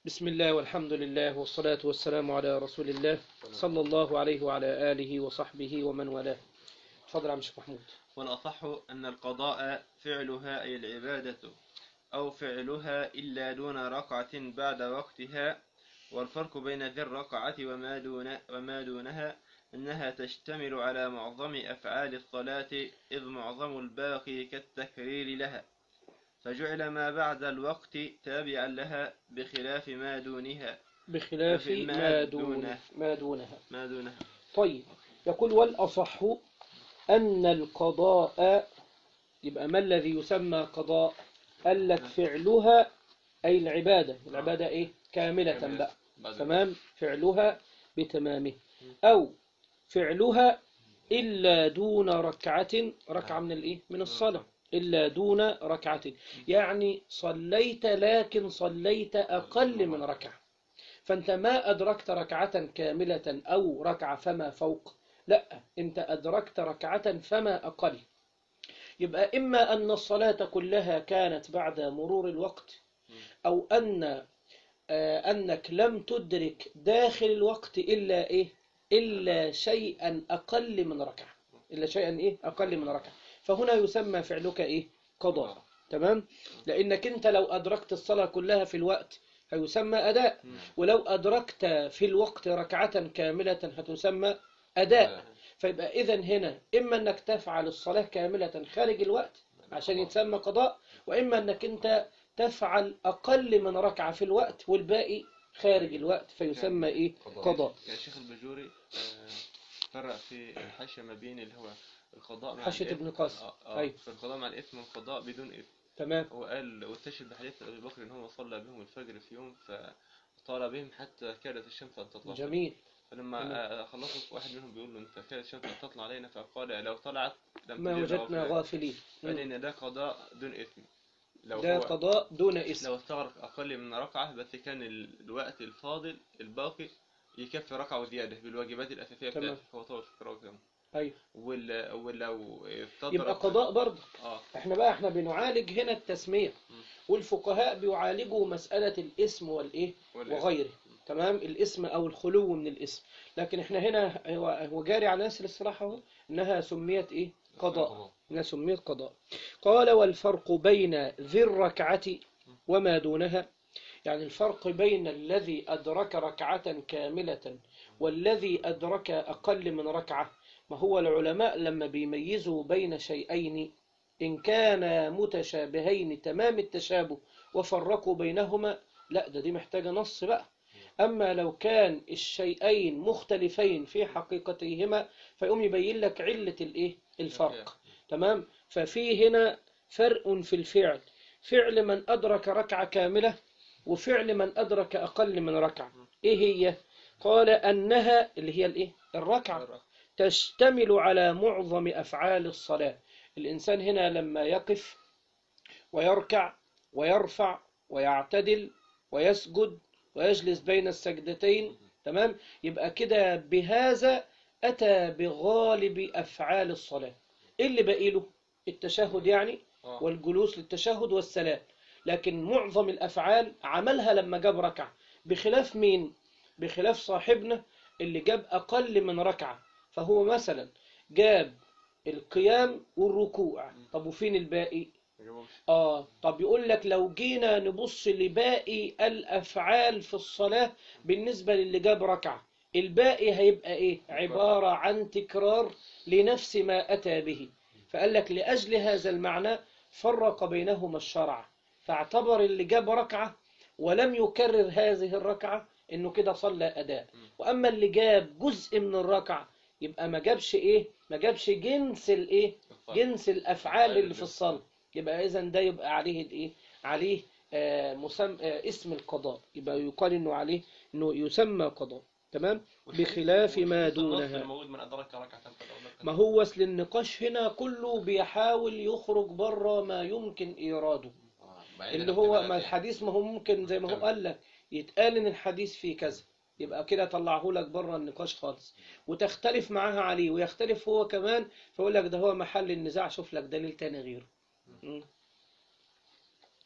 بسم الله والحمد لله والصلاة والسلام على رسول الله صلى الله عليه وعلى آله وصحبه ومن والاه تفضل عم شيخ محمود والأصح أن القضاء فعلها أي العبادة أو فعلها إلا دون ركعة بعد وقتها والفرق بين ذي الركعة وما, دون وما دونها أنها تشتمل على معظم أفعال الصلاة إذ معظم الباقي كالتكرير لها فجعل ما بعد الوقت تابعا لها بخلاف ما دونها بخلاف ما ما دون دونه. ما دونها ما دونها طيب يقول والأصح أن القضاء يبقى ما الذي يسمى قضاء قال لك فعلها أي العبادة العبادة إيه كاملة بقى تمام فعلها بتمامه أو فعلها إلا دون ركعة ركعة من الإيه من الصلاة إلا دون ركعة يعني صليت لكن صليت أقل من ركعة فأنت ما أدركت ركعة كاملة أو ركعة فما فوق لا أنت أدركت ركعة فما أقل يبقى إما أن الصلاة كلها كانت بعد مرور الوقت أو أن آه، أنك لم تدرك داخل الوقت إلا إيه إلا شيئا أقل من ركعة إلا شيئا إيه أقل من ركعة فهنا يسمى فعلك إيه قضاء تمام لأنك أنت لو أدركت الصلاة كلها في الوقت هيسمى أداء ولو أدركت في الوقت ركعة كاملة هتسمى أداء فيبقى إذا هنا إما أنك تفعل الصلاة كاملة خارج الوقت عشان يتسمى قضاء وإما أنك أنت تفعل أقل من ركعة في الوقت والباقي خارج الوقت فيسمى إيه قضاء كان الشيخ البجوري آه، فرق في الحاشية ما بين اللي هو القضاء مع حاشية الإثم. ابن قاسم. آه، آه، أيوة. في القضاء مع الإثم والقضاء بدون إثم تمام هو قال واستشهد بحديث أبي بكر إن هو صلى بهم الفجر في يوم فطال بهم حتى كادت الشمس أن تطلع جميل فلما آه، خلصوا واحد منهم بيقول له أنت كادت الشمس أن تطلع علينا فقال لو طلعت لم ما تجدنا وجدنا غافلين. غافلين قال مم. إن ده قضاء دون إثم لو ده هو قضاء دون اسم لو استغرق أقل من ركعة بس كان ال- الوقت الفاضل الباقي يكفي ركعة وزيادة بالواجبات الأساسية تمام. بتاعته فهو طول في القراءة كمان. أيوه وال- ولو استدرك يبقى قضاء برضه اه احنا بقى احنا بنعالج هنا التسمية مم. والفقهاء بيعالجوا مسألة الاسم والايه والاسم. وغيره تمام الاسم او الخلو من الاسم لكن احنا هنا هو هو جاري على ناس الاصطلاح اهو انها سميت ايه قضاء انها سميت قضاء قال والفرق بين ذي الركعة وما دونها يعني الفرق بين الذي أدرك ركعة كاملة والذي أدرك أقل من ركعة ما هو العلماء لما بيميزوا بين شيئين إن كانا متشابهين تمام التشابه وفرقوا بينهما لا ده دي محتاجة نص بقى أما لو كان الشيئين مختلفين في حقيقتهما فيقوم يبين لك علة الإيه الفرق تمام ففي هنا فرق في الفعل فعل من أدرك ركعة كاملة وفعل من أدرك أقل من ركعة إيه هي قال أنها اللي هي الإيه الركعة تشتمل على معظم أفعال الصلاة الإنسان هنا لما يقف ويركع ويرفع ويعتدل ويسجد ويجلس بين السجدتين تمام يبقى كده بهذا أتى بغالب أفعال الصلاة إيه اللي باقي له التشهد يعني آه. والجلوس للتشهد والسلام لكن معظم الأفعال عملها لما جاب ركعة بخلاف مين بخلاف صاحبنا اللي جاب أقل من ركعة فهو مثلا جاب القيام والركوع طب وفين الباقي آه طب يقول لك لو جينا نبص لباقي الأفعال في الصلاة بالنسبة للي جاب ركعة الباقي هيبقى إيه عبارة عن تكرار لنفس ما أتى به فقال لك لأجل هذا المعنى فرق بينهما الشرع فاعتبر اللي جاب ركعة ولم يكرر هذه الركعة إنه كده صلى أداء وأما اللي جاب جزء من الركعة يبقى ما جابش إيه ما جابش جنس الإيه جنس الأفعال اللي في الصلاة يبقى إذا ده يبقى عليه الإيه عليه آه مسم... آه اسم القضاء يبقى يقال إنه عليه إنه يسمى قضاء تمام بخلاف ما دونها الموجود من أدرك ركعة فالأولى ما هو أصل النقاش هنا كله بيحاول يخرج بره ما يمكن إيراده اللي هو ما الحديث ما هو ممكن زي ما هو قال لك يتقال إن الحديث فيه كذا يبقى كده طلعه لك بره النقاش خالص وتختلف معاها عليه ويختلف هو كمان فيقول لك ده هو محل النزاع شوف لك دليل تاني غيره م.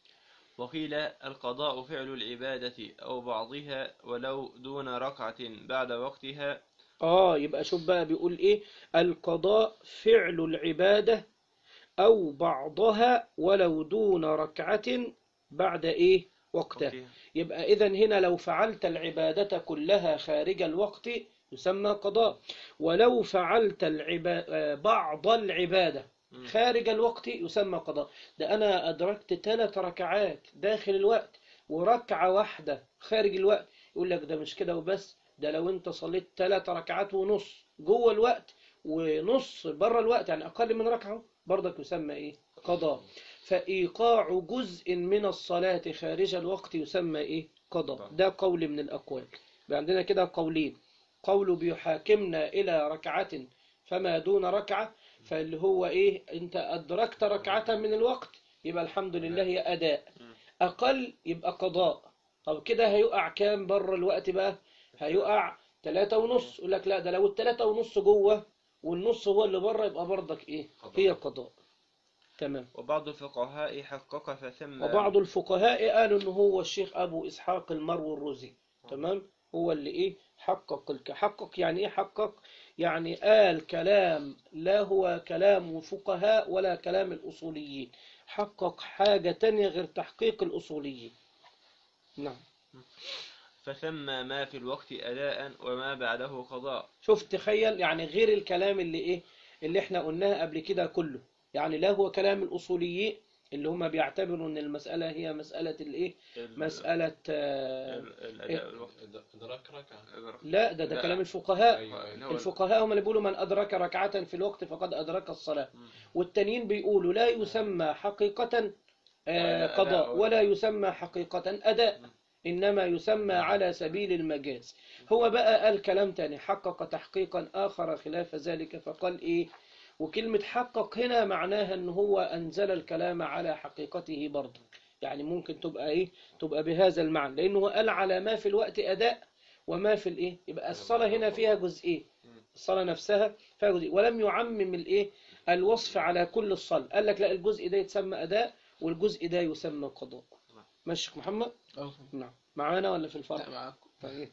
وقيل القضاء فعل العبادة أو بعضها ولو دون ركعة بعد وقتها اه يبقى شوف بقى بيقول ايه القضاء فعل العبادة او بعضها ولو دون ركعة بعد ايه وقتها وقتها. يبقى اذا هنا لو فعلت العبادة كلها خارج الوقت يسمى قضاء ولو فعلت العبا... بعض العبادة مم. خارج الوقت يسمى قضاء ده أنا أدركت ثلاث ركعات داخل الوقت وركعة واحدة خارج الوقت يقول لك ده مش كده وبس ده لو أنت صليت ثلاث ركعات ونص جوه الوقت ونص بره الوقت يعني أقل من ركعة برضك يسمى إيه قضاء فإيقاع جزء من الصلاة خارج الوقت يسمى إيه قضاء ده قول من الأقوال يبقى عندنا كده قولين قول بيحاكمنا إلى ركعة فما دون ركعة فاللي هو إيه أنت أدركت ركعة من الوقت يبقى الحمد لله هي أداء أقل يبقى قضاء طب كده هيقع كام بره الوقت بقى هيقع ثلاثة ونص يقول لك لا ده لو الثلاثة ونص جوه والنص هو اللي بره يبقى برضك إيه هي قضاء تمام وبعض الفقهاء حقق فثم وبعض الفقهاء قالوا ان هو الشيخ ابو اسحاق المرو الرزي تمام هو اللي ايه حقق الك حقق يعني ايه حقق يعني قال كلام لا هو كلام فقهاء ولا كلام الاصوليين حقق حاجة تانية غير تحقيق الاصوليين نعم فثم ما في الوقت أداء وما بعده قضاء شوف تخيل يعني غير الكلام اللي ايه اللي احنا قلناه قبل كده كله يعني لا هو كلام الاصوليين اللي هم بيعتبروا ان المسألة هي مسألة الايه مسألة آه، ال- الأداء والوقت إدراك ركعة لا ده ده لا. كلام الفقهاء أيوة أيوة. اللي هو الفقهاء هم اللي بيقولوا من أدرك ركعة في الوقت فقد أدرك الصلاة مم. والتانيين بيقولوا لا يسمى حقيقة آه، ولا قضاء أداء ولا يسمى حقيقة أداء مم. إنما يسمى على سبيل المجاز هو بقى قال كلام تاني حقق تحقيقا آخر خلاف ذلك فقال إيه وكلمة حقق هنا معناها أن هو أنزل الكلام على حقيقته برضه يعني ممكن تبقى إيه تبقى بهذا المعنى لأنه قال على ما في الوقت أداء وما في الإيه يبقى الصلاة هنا فيها جزئين الصلاة نفسها فيها جزء ولم يعمم الإيه الوصف على كل الصلاة قال لك لا الجزء ده يتسمى أداء والجزء ده يسمى قضاء ماشي يا محمد نعم معانا ولا في الفرق معاكم طيب.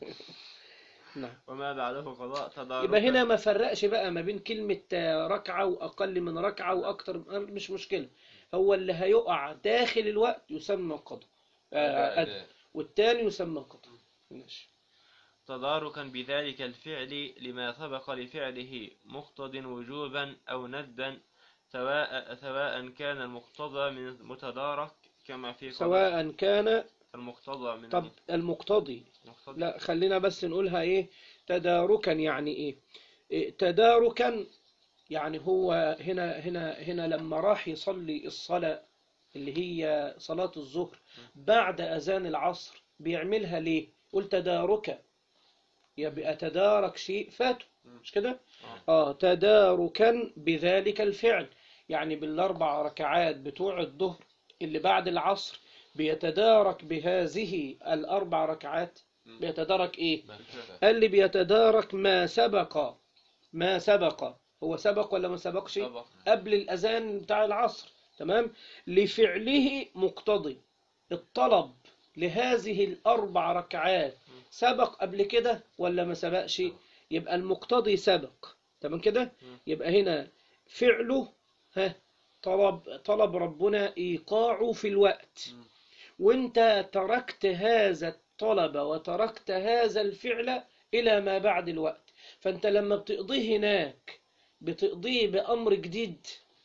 نعم وما بعده قضاء تدارك يبقى هنا ما فرقش بقى ما بين كلمة آه، ركعة وأقل من ركعة وأكتر من- مش مشكلة هو اللي هيقع داخل الوقت يسمى قضاء آه، أداء. والتاني يسمى قضاء ماشي تداركا بذلك الفعل لما سبق لفعله مقتض وجوبا أو ندبا سواء سواء كان المقتضى من متدارك كما في قضاء سواء كان المقتضى من طب المقتضي المقتضى لا خلينا بس نقولها ايه تداركا يعني ايه إيه، تداركا يعني هو هنا هنا هنا لما راح يصلي الصلاة اللي هي صلاة الظهر بعد أذان العصر بيعملها ليه قل تداركا يبقى تدارك شيء فاته مش كده اه تداركا بذلك الفعل يعني بالاربع ركعات بتوع الظهر اللي بعد العصر بيتدارك بهذه الاربع ركعات بيتدارك ايه قال لي بيتدارك ما سبق ما سبق هو سبق ولا ما سبقش سبق. قبل الأذان بتاع العصر تمام لفعله مقتضي الطلب لهذه الأربع ركعات سبق قبل كده ولا ما سبقش يبقى المقتضي سبق تمام كده يبقى هنا فعله ها طلب طلب ربنا إيقاعه في الوقت وانت تركت هذا الطلب وتركت هذا الفعل إلى ما بعد الوقت فانت لما بتقضيه هناك بتقضيه بأمر جديد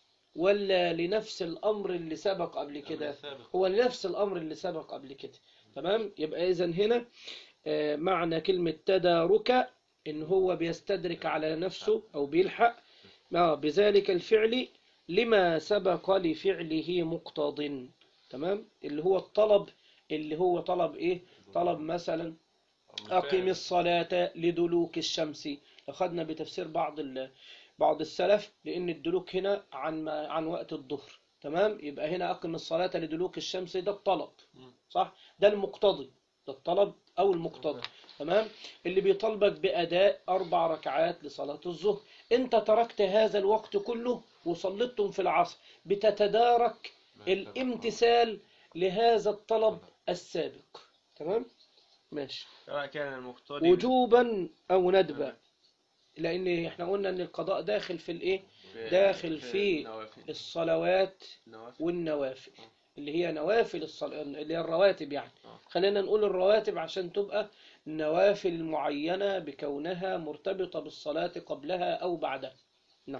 ولا لنفس الأمر اللي سبق قبل كده هو لنفس الأمر اللي سبق قبل كده تمام يبقى إذن هنا آه، معنى كلمة تدارك إن هو بيستدرك على نفسه أو بيلحق آه، بذلك الفعل لما سبق لفعله مقتض تمام اللي هو الطلب اللي هو طلب إيه طلب مثلا أقم الصلاة لدلوك الشمس أخذنا بتفسير بعض ال... بعض السلف لأن الدلوك هنا عن ما... عن وقت الظهر تمام يبقى هنا أقم الصلاة لدلوك الشمس ده الطلب صح ده المقتضي ده الطلب أو المقتضي تمام اللي بيطالبك بأداء أربع ركعات لصلاة الظهر أنت تركت هذا الوقت كله وصليتم في العصر بتتدارك الامتثال لهذا الطلب السابق تمام ماشي سواء كان المقتضي وجوبا أو ندبا لأن احنا قلنا إن القضاء داخل في الإيه داخل في النوافل الصلوات النوافل والنوافل اللي هي نوافل الصلاة اللي هي الرواتب يعني آه. خلينا نقول الرواتب عشان تبقى نوافل معينة بكونها مرتبطة بالصلاة قبلها أو بعدها نعم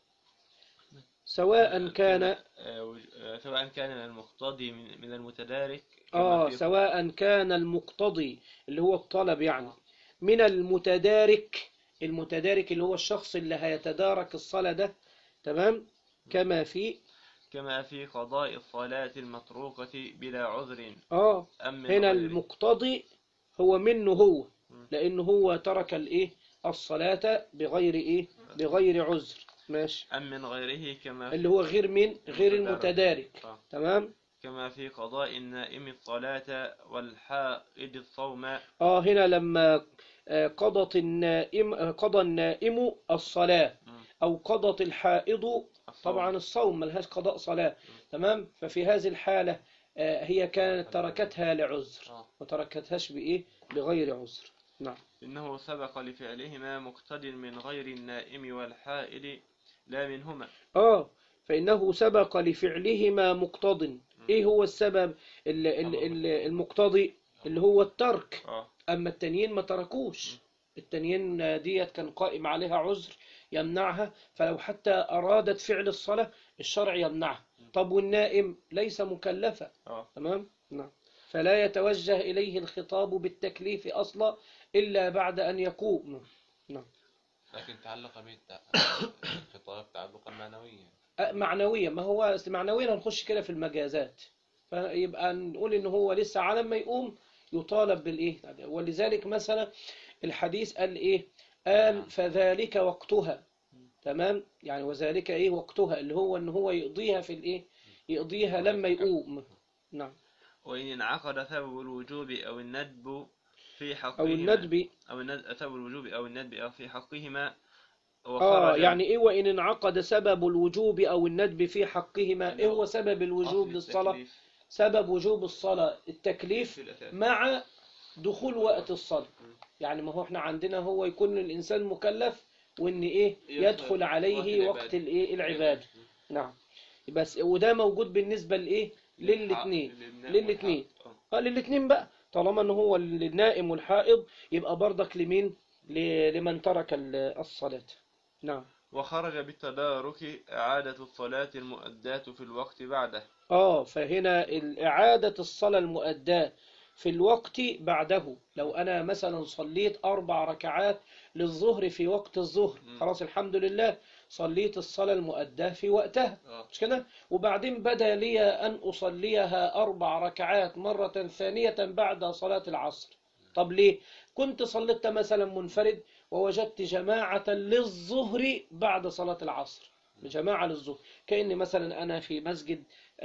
سواء كان آه، وج- آه، سواء كان المقتضي من من المتدارك كما آه في- سواء كان المقتضي اللي هو الطلب يعني من المتدارك المتدارك اللي هو الشخص اللي هيتدارك الصلاة ده تمام كما في كما في قضاء الصلاة المتروكة بلا عذر آه أم من هنا غيره. المقتضي هو منه هو مم. لأنه هو ترك الإيه الصلاة بغير إيه بغير عذر ماشي أم من غيره كما اللي هو غير من غير المتدارك آه. تمام كما في قضاء النائم الصلاة والحائض الصوم آه هنا لما آه، قضت النائم آه، قضى النائم الصلاة مم. أو قضت الحائض الصوم. طبعا الصوم ملهاش قضاء صلاة تمام ففي هذه الحالة آه، هي كانت تركتها لعذر آه. وتركتهاش بإيه بغير عذر نعم إنه سبق لفعلهما مقتد من غير النائم والحائض لا منهما آه فإنه سبق لفعلهما مقتض إيه هو السبب ال- ال- ال- المقتضي اللي هو الترك آه. أما التانيين ما تركوش التانيين ديت كان قائم عليها عذر يمنعها فلو حتى أرادت فعل الصلاة الشرع يمنعها طب والنائم ليس مكلفا آه. تمام نعم فلا يتوجه إليه الخطاب بالتكليف أصلا إلا بعد أن يقوم نعم لكن تعلق به التع- الخطاب تعلقا معنويا أه، معنويا ما هو أصل معنويا هنخش كده في المجازات فيبقى نقول ان هو لسه على ما يقوم يطالب بالايه ولذلك مثلا الحديث قال ايه قال فذلك وقتها تمام يعني وذلك ايه وقتها اللي هو ان هو يقضيها في الايه يقضيها لما يقوم نعم وإن انعقد سبب الوجوب أو الندب في او حقهما الندب أو الند... سبب الوجوب أو الندب أو في حقهما اه وخرج يعني ايه وان انعقد سبب الوجوب او الندب في حقهما ايه هو سبب الوجوب أصل للصلاة التكليف سبب وجوب الصلاة التكليف في الأساس. مع دخول وقت الصلاة يعني ما هو احنا عندنا هو يكون الإنسان مكلف وإن إيه يدخل عليه وقت الإيه العبادة نعم بس وده موجود بالنسبة لإيه للاثنين للاثنين اه للاثنين بقى طالما إن هو النائم والحائض يبقى برضك لمين ل- لمن ترك ال- الصلاة نعم وخرج بالتدارك إعادة الصلاة المؤداة في الوقت بعده اه فهنا ال- إعادة الصلاة المؤداة في الوقت بعده لو أنا مثلا صليت أربع ركعات للظهر في وقت الظهر مم. خلاص الحمد لله صليت الصلاة المؤداة في وقتها آه. مش كده وبعدين بدا لي أن أصليها أربع ركعات مرة ثانية بعد صلاة العصر طب ليه كنت صليت مثلا منفرد ووجدت جماعة للظهر بعد صلاة العصر جماعة للظهر كأن مثلا أنا في مسجد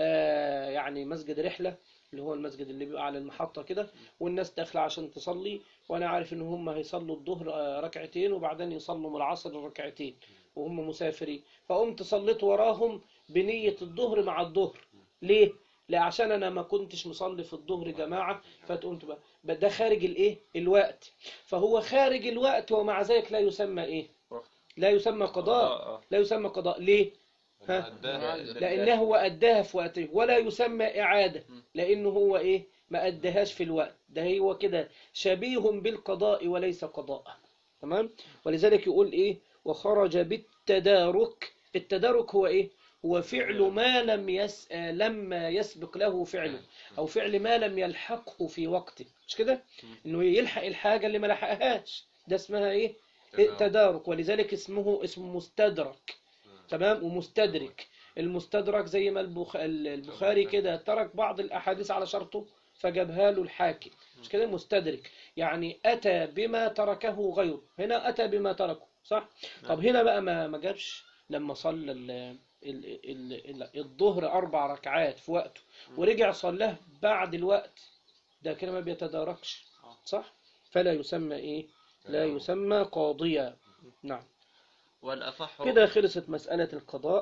آه يعني مسجد رحلة اللي هو المسجد اللي بيبقى على المحطة كده والناس داخلة عشان تصلي وأنا عارف إن هم هيصلوا الظهر آه، ركعتين وبعدين يصلوا من العصر ركعتين وهم مسافرين فقمت صليت وراهم بنية الظهر مع الظهر ليه؟ لا عشان أنا ما كنتش مصلي في الظهر جماعة فتقمت بقى بقى ده خارج الإيه؟ الوقت فهو خارج الوقت ومع ذلك لا يسمى إيه؟ وقت. لا يسمى قضاء آه، آه. لا يسمى قضاء ليه؟ ها؟ أداها لأنه هو أداها في وقته ولا يسمى إعادة لأنه هو إيه ما أداهاش في الوقت ده هو كده شبيه بالقضاء وليس قضاء تمام ولذلك يقول إيه وخرج بالتدارك التدارك هو إيه هو فعل ما لم يس... آه، لما يسبق له فعله أو فعل ما لم يلحقه في وقته مش كده إنه يلحق الحاجة اللي ما لحقهاش ده اسمها إيه تدارك. تدارك ولذلك اسمه اسمه مستدرك تمام ومستدرك المستدرك زي ما البخ... البخاري كده ترك بعض الأحاديث على شرطه فجابها له الحاكم مش كده مستدرك يعني أتى بما تركه غيره هنا أتى بما تركه صح طب هنا بقى ما ما جابش لما صلى ال... ال... ال... ال... الظهر أربع ركعات في وقته ورجع صلاه بعد الوقت ده كده ما بيتداركش صح فلا يسمى إيه لا يسمى قاضيا نعم والأصح كده خلصت مسألة القضاء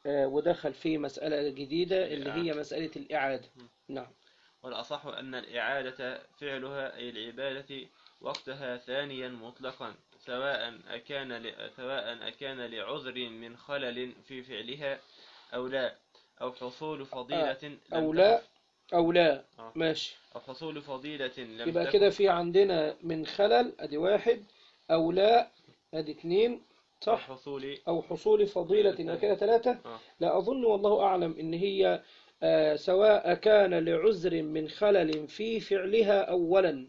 آه، ودخل في مسألة جديدة اللي الإعادة. هي مسألة الإعادة نعم والأصح أن الإعادة فعلها أي العبادة وقتها ثانيا مطلقا سواء أكان ل... سواء أكان لعذر من خلل في فعلها أو لا أو حصول فضيلة لم أو لا تكن- أو لا آه. ماشي أو حصول فضيلة لم يبقى تكن كده في عندنا من خلل أدي واحد أو لا أدي اتنين أو صح حصول أو حصول فضيلة يبقى كده ثلاثة آه. لا أظن والله أعلم إن هي آه، سواء كان لعذر من خلل في فعلها أولا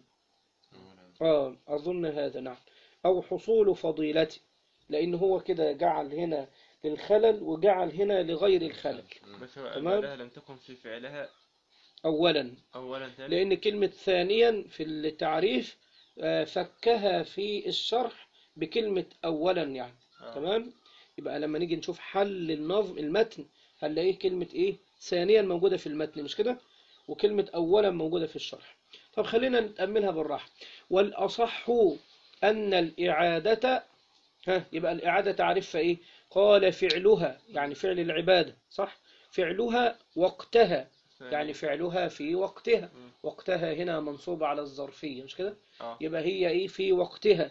آه أظن هذا نعم أو حصول فضيلة لأن هو كده جعل هنا للخلل وجعل هنا لغير الخلل بس هو تمام. عبادة لم تكن في فعلها أولا أولا ثانيا لأن كلمة ثانيا في التعريف آه، فكها في الشرح بكلمة أولا يعني آه. تمام يبقى لما نيجي نشوف حل النظم المتن هنلاقيه كلمة إيه ثانيا موجودة في المتن مش كده وكلمة أولا موجودة في الشرح طب خلينا نتأملها بالراحة والأصح أن الإعادة ها يبقى الإعادة تعرفها إيه قال فعلها يعني فعل العبادة صح فعلها وقتها ثانيا. يعني فعلها في وقتها مم. وقتها هنا منصوب على الظرفية مش كده آه. يبقى هي ايه في وقتها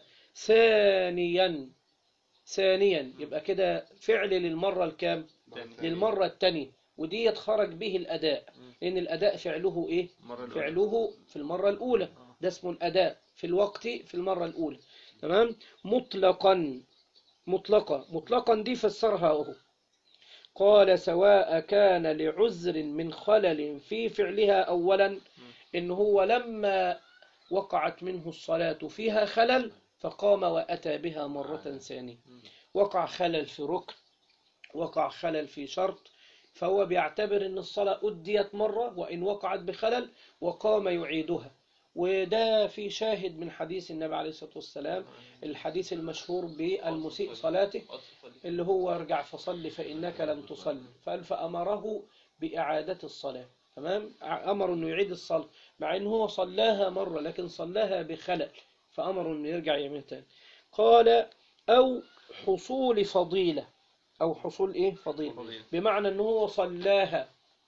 ثانيا ثانيا يبقى كده فعل للمرة الكام ثانيا. للمرة الثانية ودي يتخرج به الأداء مم. لأن الأداء فعله إيه المرة الأولى. فعله في المرة الأولى ده اسمه الأداء في الوقت في المرة الأولى تمام مطلقا مطلقا مطلقا دي فسرها أهو قال سواء كان لعذر من خلل في فعلها أولا إن هو لما وقعت منه الصلاة فيها خلل فقام وأتى بها مرة ثانية وقع خلل في ركن وقع خلل في شرط فهو بيعتبر أن الصلاة أديت مرة وإن وقعت بخلل وقام يعيدها وده في شاهد من حديث النبي عليه الصلاة والسلام الحديث المشهور بالمسيء صلاته اللي هو ارجع فصل فإنك لم تصل فقال فأمره بإعادة الصلاة تمام أمر أنه يعيد الصلاة مع أنه هو صلاها مرة لكن صلاها بخلل فأمر أنه يرجع يعمل تاني قال أو حصول فضيلة أو حصول إيه فضيلة فضيلة. بمعنى أنه هو صلاها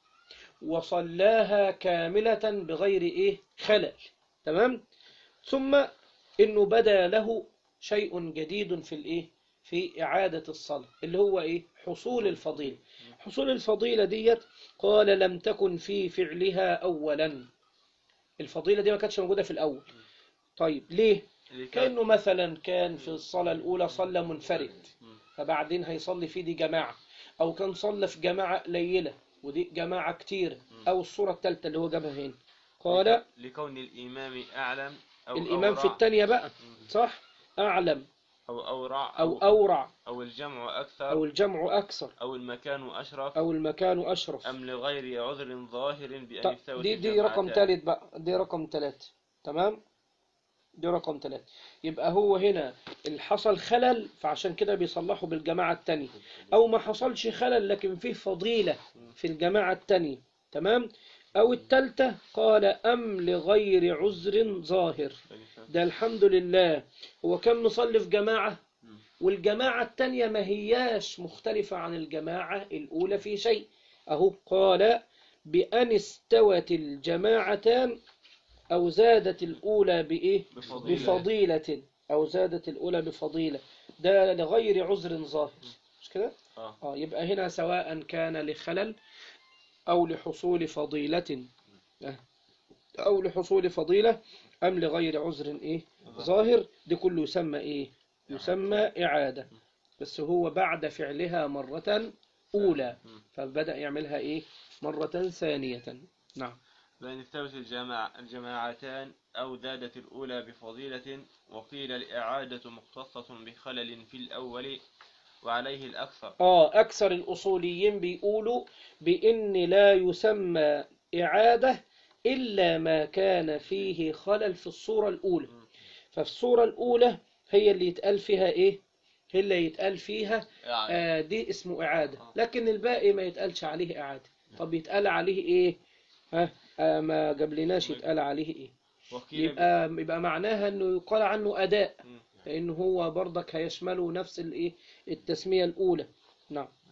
وصلاها كاملة بغير إيه خلل تمام ثم إنه بدا له شيء جديد في الإيه في إعادة الصلاة اللي هو إيه حصول الفضيلة حصول الفضيلة ديت قال لم تكن في فعلها أولا الفضيلة دي ما كانتش موجودة في الأول طيب ليه اللي كان كأنه مثلا كان في الصلاة الأولى صلى منفرد مم. فبعدين هيصلي في دي جماعة أو كان صلى في جماعة قليلة ودي جماعة كتير أو الصورة الثالثة اللي هو جابها هنا قال لكون الإمام أعلم أو الإمام في أورع الثانية بقى صح أعلم أو أورع أو أورع أو الجمع أكثر أو الجمع أكثر أو المكان أشرف أو المكان أشرف أم لغير عذر ظاهر بأن طب يستوي دي دي رقم ثالث بقى دي رقم ثلاثة تمام دي رقم ثلاثة يبقى هو هنا اللي حصل خلل فعشان كده بيصلحوا بالجماعة التانية أو ما حصلش خلل لكن فيه فضيلة في الجماعة التانية تمام أو التالتة قال أم لغير عذر ظاهر ده الحمد لله هو كان مصلي في جماعة والجماعة التانية ما هياش مختلفة عن الجماعة الأولى في شيء أهو قال بأن استوت الجماعتان أو زادت الأولى بإيه بفضيلة. بفضيلة أو زادت الأولى بفضيلة ده لغير عذر ظاهر مش كده آه. آه يبقى هنا سواء كان لخلل أو لحصول فضيلة آه. أو لحصول فضيلة أم لغير عذر إيه ظاهر دي كله يسمى إيه يسمى إعادة بس هو بعد فعلها مرة أولى فبدأ يعملها إيه مرة ثانية نعم بأن استوت الجماع الجماعتان أو زادت الأولى بفضيلة وقيل الإعادة مختصة بخلل في الأول وعليه الأكثر آه أكثر الأصوليين بيقولوا بإن لا يسمى إعادة إلا ما كان فيه خلل في الصورة الأولى ففي الصورة الأولى هي اللي يتقال فيها إيه هي اللي يتقال فيها يعني آه دي اسمه إعادة لكن الباقي ما يتقالش عليه إعادة طب يتقال عليه إيه ها آه ما قبلناش يتقال عليه إيه وقيل يبقى يبقى معناها إنه يقال عنه أداء مم. لأنه هو برضك هيشمله نفس الإيه التسمية الأولى نعم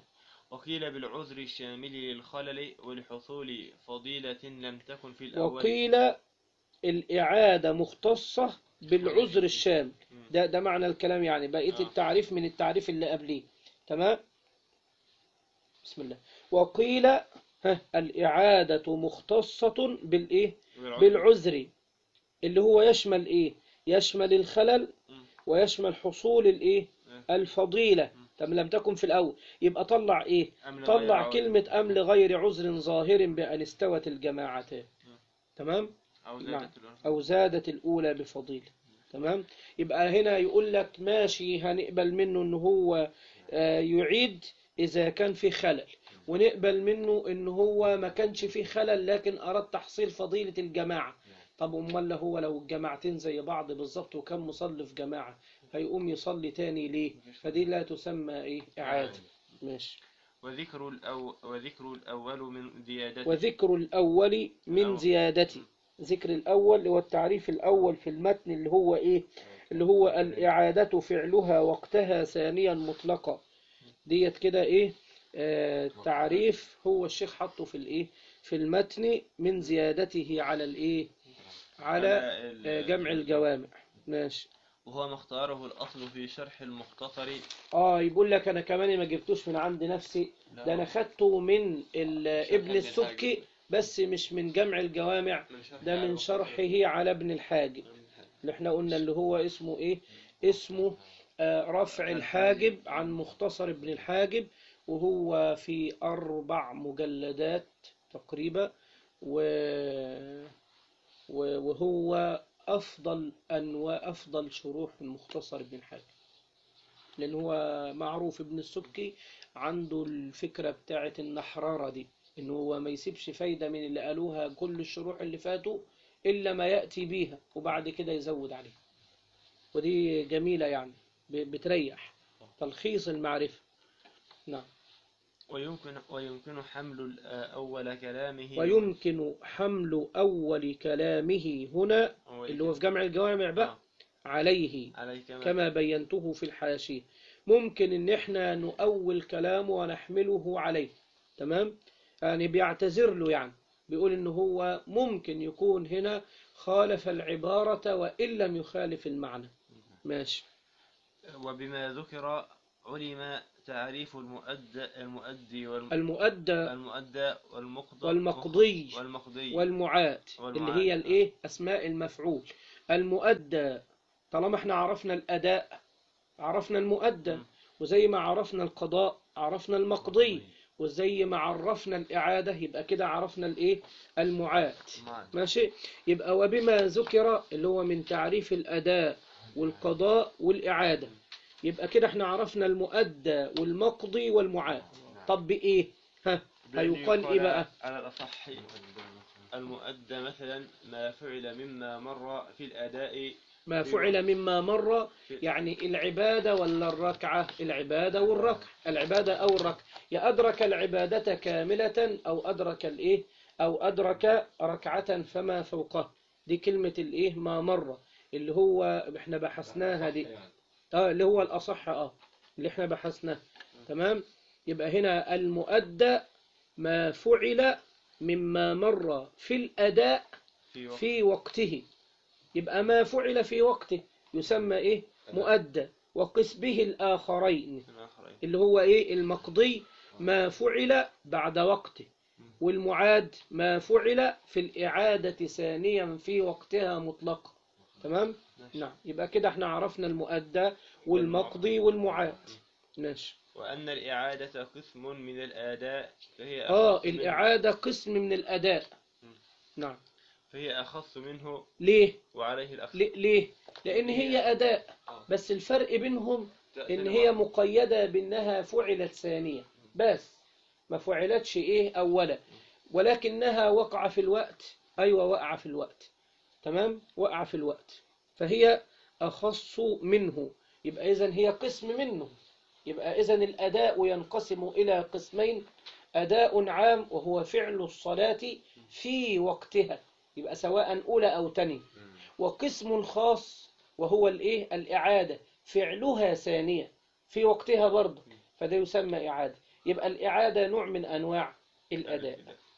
وقيل بالعذر الشامل للخلل ولحصول فضيلة لم تكن في الأول وقيل الإعادة مختصة بالعذر الشامل ده ده معنى الكلام يعني بقية آه. التعريف من التعريف اللي قبليه تمام بسم الله وقيل ها الإعادة مختصة بالإيه بالعذر. بالعذر اللي هو يشمل إيه يشمل الخلل مم. ويشمل حصول الإيه آه. الفضيلة طب لم تكن في الأول يبقى طلع إيه أم لغير طلع عذر. كلمة أم لغير عذر ظاهر بأن استوت الجماعتان تمام أو نعم. زادت الأولى. أو زادت الأولى بفضيلة تمام يبقى هنا يقول لك ماشي هنقبل منه إن هو آه، يعيد إذا كان في خلل ونقبل منه إن هو ما كانش فيه خلل لكن أراد تحصيل فضيلة الجماعة طب أمال هو لو الجماعتين زي بعض بالظبط وكان مصلي في جماعة هيقوم يصلي تاني ليه فدي لا تسمى إيه إعادة ماشي وذكر الأو... وذكر الأول من زيادته وذكر الأول من الأول. زيادته ذكر الأول اللي هو التعريف الأول في المتن اللي هو إيه اللي هو الإعادة فعلها وقتها ثانيا مطلقا ديت كده إيه آه تعريف هو الشيخ حطه في الإيه في المتن من زيادته على الإيه على ال- آه جمع الجوامع ماشي وهو ما اختاره الأصل في شرح المختصر اه يقول لك انا كمان ما جبتوش من عند نفسي ده انا خدته من ال- ابن ابن السبكي الحاجب. بس مش من جمع الجوامع ده من شرحه على ابن الحاجب اللي احنا قلنا اللي هو اسمه ايه اسمه آه، رفع الحاجب عن مختصر ابن الحاجب وهو في أربع مجلدات تقريبا و... و- وهو أفضل أنواع أفضل شروح المختصر ابن الحاجب لأن هو معروف ابن السبكي عنده الفكرة بتاعت النحرارة دي إن هو ما يسيبش فايدة من اللي قالوها كل الشروح اللي فاتوا إلا ما يأتي بيها وبعد كده يزود عليها ودي جميلة يعني ب- بتريح تلخيص المعرفة نعم ويمكن ويمكن حمل ال- أول كلامه ويمكن حمل أول كلامه هنا أول اللي هو في جمع الجوامع بقى آه. عليه عليه كما كما بينته في الحاشية ممكن ان احنا نؤول كلامه ونحمله عليه تمام يعني بيعتذر له يعني بيقول ان هو ممكن يكون هنا خالف العبارة وإن لم يخالف المعنى ماشي وبما ذكر علم تعريف المؤدى المؤدي والم- المؤدى المؤدى والمقضى والمقضي والمقضي والمعاد اللي والمعاد. هي الايه اسماء المفعول المؤدى طالما احنا عرفنا الاداء عرفنا المؤدى م. وزي ما عرفنا القضاء عرفنا المقضي وزي ما عرفنا الإعادة يبقى كده عرفنا الإيه المعاد معاد. ماشي يبقى وبما ذكر اللي هو من تعريف الأداء والقضاء والإعادة يبقى كده احنا عرفنا المؤدى والمقضي والمعاد طب بإيه ها بأن هيقال إيه يقال بقى على الأصح المؤدى مثلا ما فعل مما مر في الأداء ما فعل مما مر يعني العبادة ولا الركعة العبادة والركعة العبادة أو الركعة يا أدرك العبادة كاملة أو أدرك الإيه أو أدرك ركعة فما فوقه دي كلمة الإيه ما مر اللي هو إحنا بحثناها دي اه اللي هو الأصح اه اللي احنا بحثناه تمام يبقى هنا المؤدى ما فعل مما مر في الأداء في وقت في وقته يبقى ما فعل في وقته يسمى ايه مؤدى وقس به الآخرين الآخرين اللي هو ايه المقضي ما فعل بعد وقته والمعاد ما فعل في الإعادة ثانيا في وقتها مطلقا تمام نعم يبقى كده احنا عرفنا المؤدى والمقضي والمعاد ماشي وأن الإعادة قسم من الآداء فهي اه أخص منه- الإعادة قسم من الأداء نعم فهي أخص منه ليه وعليه الأخص ليه ليه لأن هي أداء بس الفرق بينهم إن هي مقيدة بأنها فعلت ثانية بس ما فعلتش إيه أولا ولكنها وقع في الوقت أيوة وقع في الوقت تمام وقع في الوقت فهي أخص منه يبقى إذن هي قسم منه يبقى إذن الأداء ينقسم إلى قسمين أداء عام وهو فعل الصلاة في وقتها يبقى سواء أولى أو تاني وقسم خاص وهو الإيه الإعادة فعلها ثانية في وقتها برضه فده يسمى إعادة يبقى الإعادة نوع من أنواع الأداء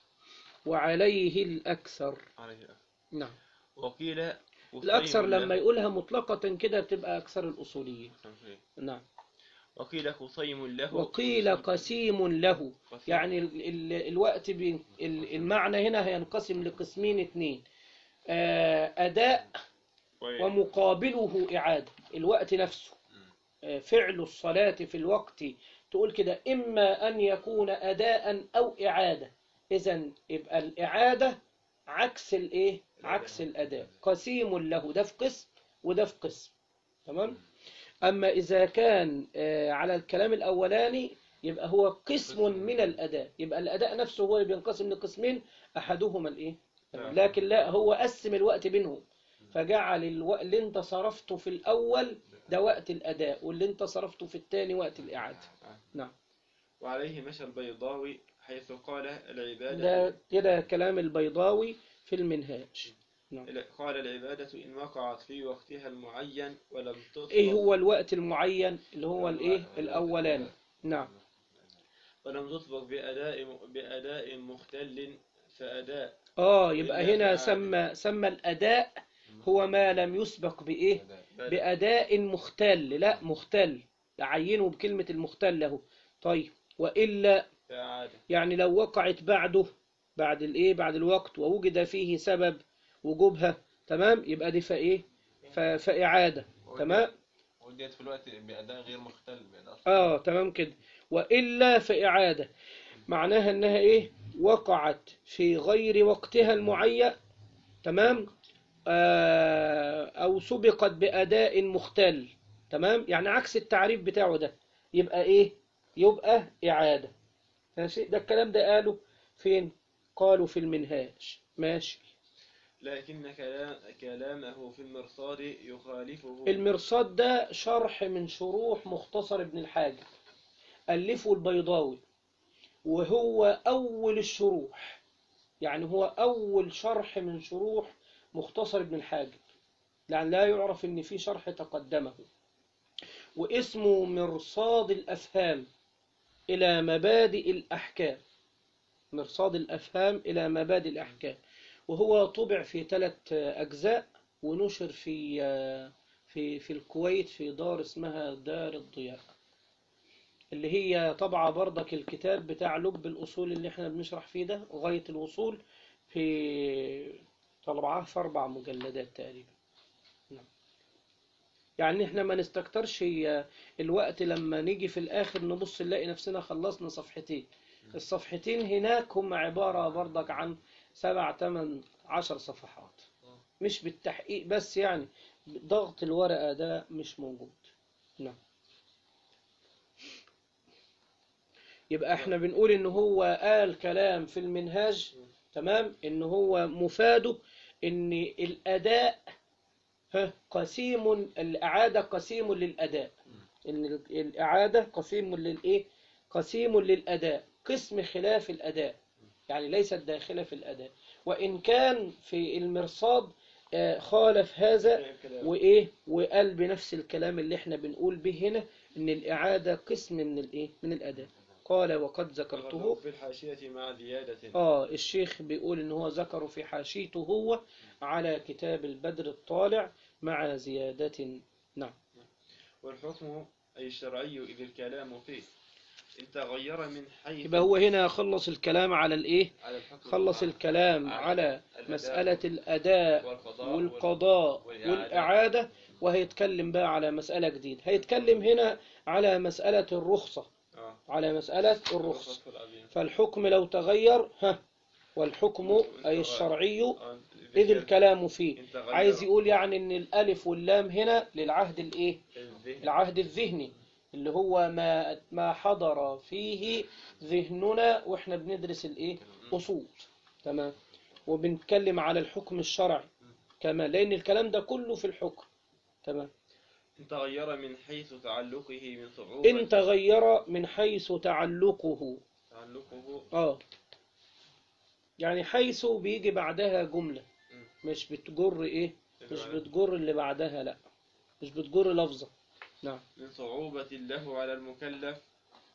وعليه الأكثر عليه الأكثر. نعم وقيل الأكثر قصيم لما له- يقولها مطلقة كده تبقى أكثر الأصوليين نعم وقيل قصيم له وقيل قسيم له قسيم. يعني ال ال الوقت بي ال- المعنى هنا هينقسم لقسمين اتنين آه، أداء و- ومقابله إعادة الوقت نفسه آه، فعل الصلاة في الوقت تقول كده إما أن يكون أداء أو إعادة إذا يبقى الإعادة عكس الإيه؟ عكس الأداء قسيم له ده في قسم وده في قسم تمام؟ أما إذا كان آه، على الكلام الأولاني يبقى هو قسم من الأداء يبقى الأداء نفسه هو اللي بينقسم لقسمين أحدهما الإيه؟ نعم. لكن لا هو قسم الوقت بينهم فجعل الوقت اللي انت صرفته في الأول ده وقت الأداء واللي انت صرفته في الثاني وقت الإعادة نعم وعليه مشى البيضاوي حيث قال العبادة ده كده كلام البيضاوي في المنهاج قال العبادة إن وقعت في وقتها المعين ولم تطلق ايه هو الوقت المعين اللي هو الايه الأولاني نعم ولم تطلق بأداء بأداء مختل فأداء اه يبقى إلا هنا فعال. سمى سمى الأداء هو ما لم يسبق بإيه بل- بأداء مختل لا مختل عينه بكلمة المختل له طيب وإلا فأعاد يعني لو وقعت بعده بعد الايه بعد الوقت ووجد فيه سبب وجوبها تمام يبقى دي فايه ف- فإعادة تمام وديت في الوقت بأداء غير مختل بأداء اه تمام كده وإلا فإعادة معناها انها ايه وقعت في غير وقتها المعين تمام آه او سبقت بأداء مختل تمام يعني عكس التعريف بتاعه ده يبقى ايه يبقى إعادة ماشي ده الكلام ده قاله فين قالوا في المنهاج ماشي لكن كلام كلامه في المرصاد يخالفه المرصاد ده شرح من شروح مختصر ابن الحاجب ألفه البيضاوي وهو أول الشروح يعني هو أول شرح من شروح مختصر ابن الحاجب يعني لا يعرف إن في شرح تقدمه واسمه مرصاد الأفهام إلى مبادئ الأحكام مرصاد الأفهام إلى مبادئ الأحكام وهو طبع في ثلاث أجزاء ونشر في في في الكويت في دار اسمها دار الضياء اللي هي طبعة برضك الكتاب بتاع لب الأصول اللي احنا بنشرح فيه ده غاية الوصول في طبعاه في أربع مجلدات تقريبا نعم. يعني احنا ما نستكترش الوقت لما نيجي في الآخر نبص نلاقي نفسنا خلصنا صفحتين الصفحتين هناك هم عبارة برضك عن سبع تمن عشر صفحات مش بالتحقيق بس يعني ضغط الورقة ده مش موجود نعم يبقى احنا بنقول ان هو قال كلام في المنهاج تمام ان هو مفاده ان الاداء ها قسيم الاعاده قسيم للاداء ان الاعاده قسيم للايه قسيم للاداء قسم خلاف الاداء يعني ليست داخله في الاداء وان كان في المرصاد آه، خالف هذا وايه وقال بنفس الكلام اللي احنا بنقول به هنا ان الاعاده قسم من الايه من الاداء قال وقد ذكرته في الحاشية مع زيادة اه الشيخ بيقول ان هو ذكره في حاشيته هو على كتاب البدر الطالع مع زيادة نعم والحكم أي الشرعي إذ الكلام فيه إن تغير من حيث يبقى هو هنا خلص الكلام على الايه على الحكم خلص الكلام على مسألة الأداء والقضاء والقضاء والإعادة. والإعادة وهيتكلم بقى على مسألة جديدة هيتكلم هنا على مسألة الرخصة آه. على مسألة الرخصة الرخصة العظيم. فالحكم لو تغير ها والحكم أي الشرعي آه. إذ الكلام فيه إن تغير عايز يقول يعني ان الالف واللام هنا للعهد الايه الذهن العهد الذهني اللي هو ما ما حضر فيه ذهننا واحنا بندرس الايه اصول تمام وبنتكلم على الحكم الشرعي كمان لان الكلام ده كله في الحكم تمام إن تغير من حيث تعلقه من صعوبة ان تغير من حيث تعلقه تعلقه اه يعني حيث بيجي بعدها جملة مش بتجر ايه مش بتجر اللي بعدها لا مش بتجر لفظة نعم من صعوبة له على المكلف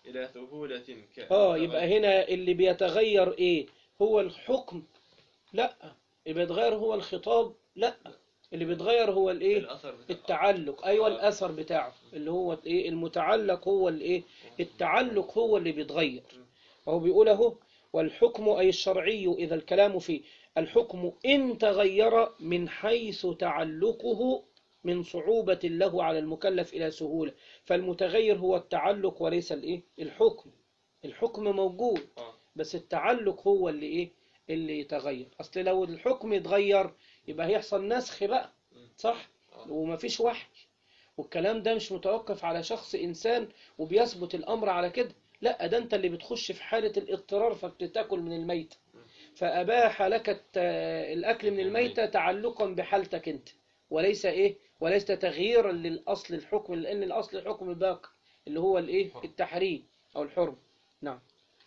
إلى سهولة كأن اه يبقى هنا اللي بيتغير ايه هو الحكم لا اللي بيتغير هو الخطاب لا اللي بيتغير هو الايه الأثر بتاع التعلق ايوه آه. الاثر بتاعه اللي هو ايه المتعلق هو الايه التعلق هو اللي بيتغير وهو بيقول اهو والحكم اي الشرعي اذا الكلام فيه الحكم ان تغير من حيث تعلقه من صعوبة له على المكلف إلى سهولة فالمتغير هو التعلق وليس الإيه الحكم الحكم موجود آه. بس التعلق هو اللي إيه اللي يتغير أصل لو الحكم يتغير يبقى هيحصل نسخ بقى صح آه. ومفيش وحي والكلام ده مش متوقف على شخص إنسان وبيثبت الأمر على كده لا ده أنت اللي بتخش في حالة الاضطرار فبتتاكل من الميت فأباح لك الت- الأكل من الميتة تعلقا بحالتك أنت وليس إيه وليس تغييرا للأصل الحكم لأن الأصل الحكم باقي اللي هو الإيه التحريم أو الحرم نعم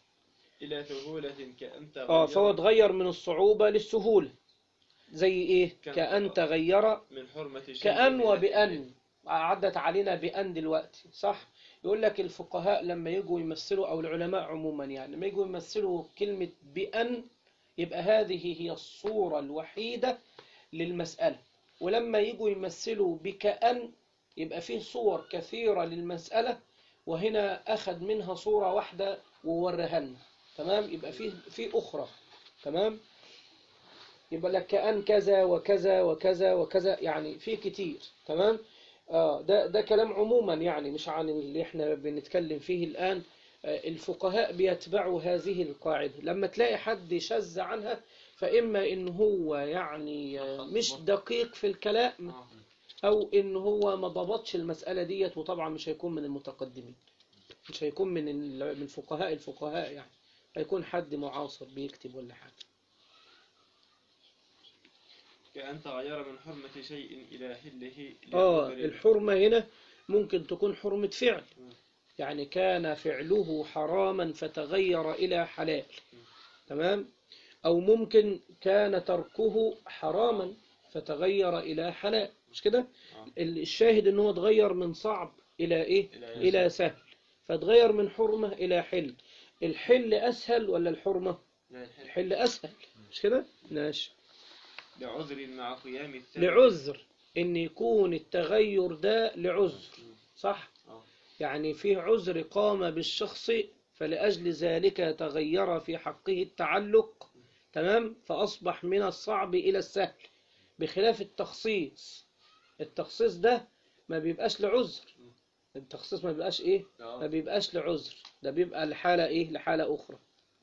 إلى سهولة كأن اه فهو تغير اتغير من الصعوبة للسهولة زي ايه كان كأن تغير. تغير من حرمة شيء كأن إلى وبأن عدت علينا بأن دلوقتي صح يقول لك الفقهاء لما يجوا يمثلوا أو العلماء عموما يعني لما يجوا يمثلوا كلمة بأن يبقى هذه هي الصورة الوحيدة للمسألة ولما يجوا يمثلوا بكأن يبقى فيه صور كثيرة للمسألة وهنا أخذ منها صورة واحدة ووريها لنا تمام يبقى فيه في أخرى تمام يبقى لك كأن كذا وكذا وكذا وكذا يعني في كتير تمام آه ده ده كلام عموما يعني مش عن اللي احنا بنتكلم فيه الآن آه الفقهاء بيتبعوا هذه القاعدة لما تلاقي حد شذ عنها فإما إن هو يعني آه مش دقيق في الكلام آه. أو إن هو ما ضبطش المسألة ديت وطبعا مش هيكون من المتقدمين مش هيكون من ال- من فقهاء الفقهاء يعني هيكون حد معاصر بيكتب ولا حاجة كأن تغير من حرمة شيء إلى حله آه لعذر الحرمة هنا ممكن تكون حرمة فعل مم. يعني كان فعله حراما فتغير إلى حلال تمام أو ممكن كان تركه حراما فتغير إلى حلال مش كده آه. الشاهد إن هو اتغير من صعب إلى إيه إلى إلى سهل فتغير من حرمة إلى حل الحل أسهل ولا الحرمة لا الحل. الحل أسهل مش كده ماشي لعذر مع قيام السبب لعذر إن يكون التغير ده لعذر صح آه. يعني فيه عذر قام بالشخص فلأجل ذلك تغير في حقه التعلق تمام فأصبح من الصعب إلى السهل بخلاف التخصيص التخصيص ده ما بيبقاش لعذر التخصيص ما بيبقاش إيه ما آه. بيبقاش لعذر ده بيبقى لحالة إيه لحالة أخرى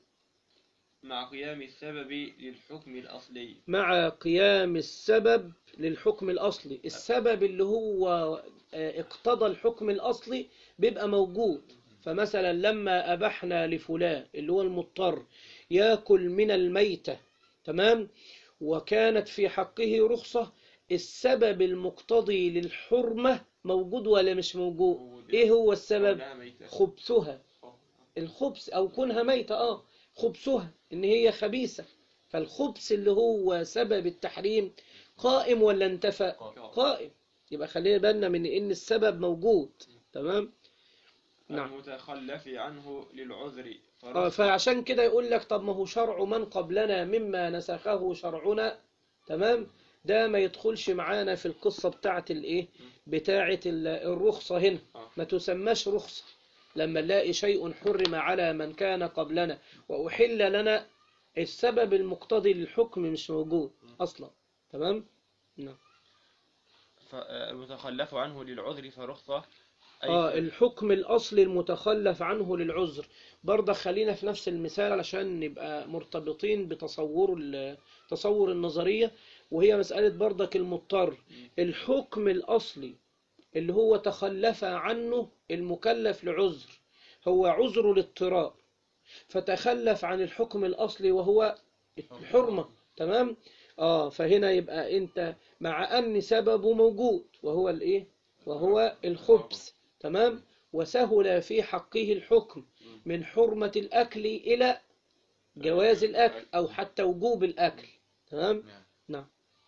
مع قيام السبب للحكم الأصلي مع قيام السبب للحكم الأصلي السبب اللي هو آه، اقتضى الحكم الأصلي بيبقى موجود فمثلا لما أبحنا لفلان اللي هو المضطر يأكل من الميتة تمام وكانت في حقه رخصة السبب المقتضي للحرمة موجود ولا مش موجود موجود. ايه هو السبب كونها ميتة. خبثها آه. الخبث أو كونها ميتة آه خبثها إن هي خبيثة فالخبث اللي هو سبب التحريم قائم ولا انتفى قائم يبقى خلينا بالنا من إن السبب موجود تمام نعم المتخلف عنه للعذر آه فرخصة. فعشان كده يقول لك طب ما هو شرع من قبلنا مما نسخه شرعنا تمام ده ما يدخلش معانا في القصة بتاعة الايه بتاعة ال- الرخصة هنا آه. ما تسماش رخصة لما نلاقي شيء حرم على من كان قبلنا وأحل لنا السبب المقتضي للحكم مش موجود أصلا تمام نعم ف- آه، المتخلف عنه للعذر فرخصة أي آه ف- الحكم الأصلي المتخلف عنه للعذر برضه خلينا في نفس المثال علشان نبقى مرتبطين بتصور ال- تصور النظرية وهي مسألة برضك المضطر الحكم الأصلي اللي هو تخلف عنه المكلف لعذر هو عذر الاضطرار فتخلف عن الحكم الأصلي وهو الحرمة تمام آه فهنا يبقى أنت مع أن سببه موجود وهو الإيه وهو الخبث تمام وسهل في حقه الحكم من حرمة الأكل إلى جواز الأكل أو حتى وجوب الأكل تمام نعم. نعم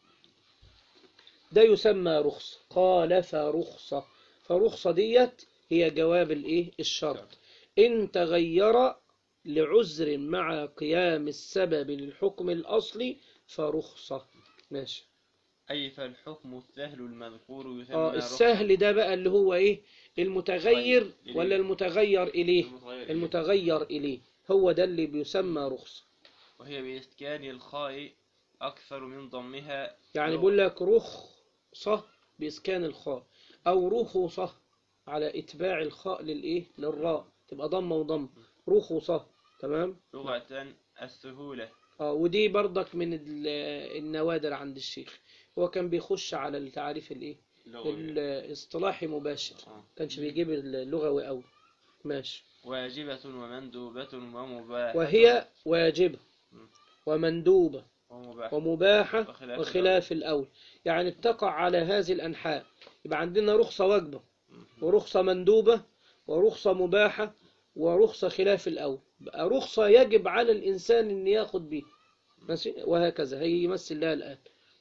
ده يسمى رخصة قال فرخصة فرخصة ديت هي جواب الإيه الشرط إن تغير لعذر مع قيام السبب للحكم الأصلي فرخصة ماشي أي فالحكم السهل المذكور يسمى اه رخصة. السهل ده بقى اللي هو ايه المتغير إليه. ولا المتغير إليه المتغير إليه. المتغير إليه هو ده اللي بيسمى رخصة وهي بإسكان الخاء أكثر من ضمها يعني لغة. بيقول لك رخصة بإسكان الخاء أو رخصة على إتباع الخاء للإيه للراء تبقى ضمة وضم رخصة تمام لغة السهولة اه ودي برضك من ال- النوادر عند الشيخ هو كان بيخش على التعريف الايه لغوي. الاصطلاحي مباشر آه. كانش بيجيب اللغوي قوي ماشي واجبة ومندوبة ومباحة وهي واجبة ومندوبة ومباحة ومباحة وخلاف وخلاف الأول يعني بتقع على هذه الأنحاء يبقى عندنا رخصة واجبة ورخصة مندوبة ورخصة مباحة ورخصة خلاف الأول بقى رخصة يجب على الإنسان أن ياخد بيها ماشي وهكذا هي يمثل لها الآن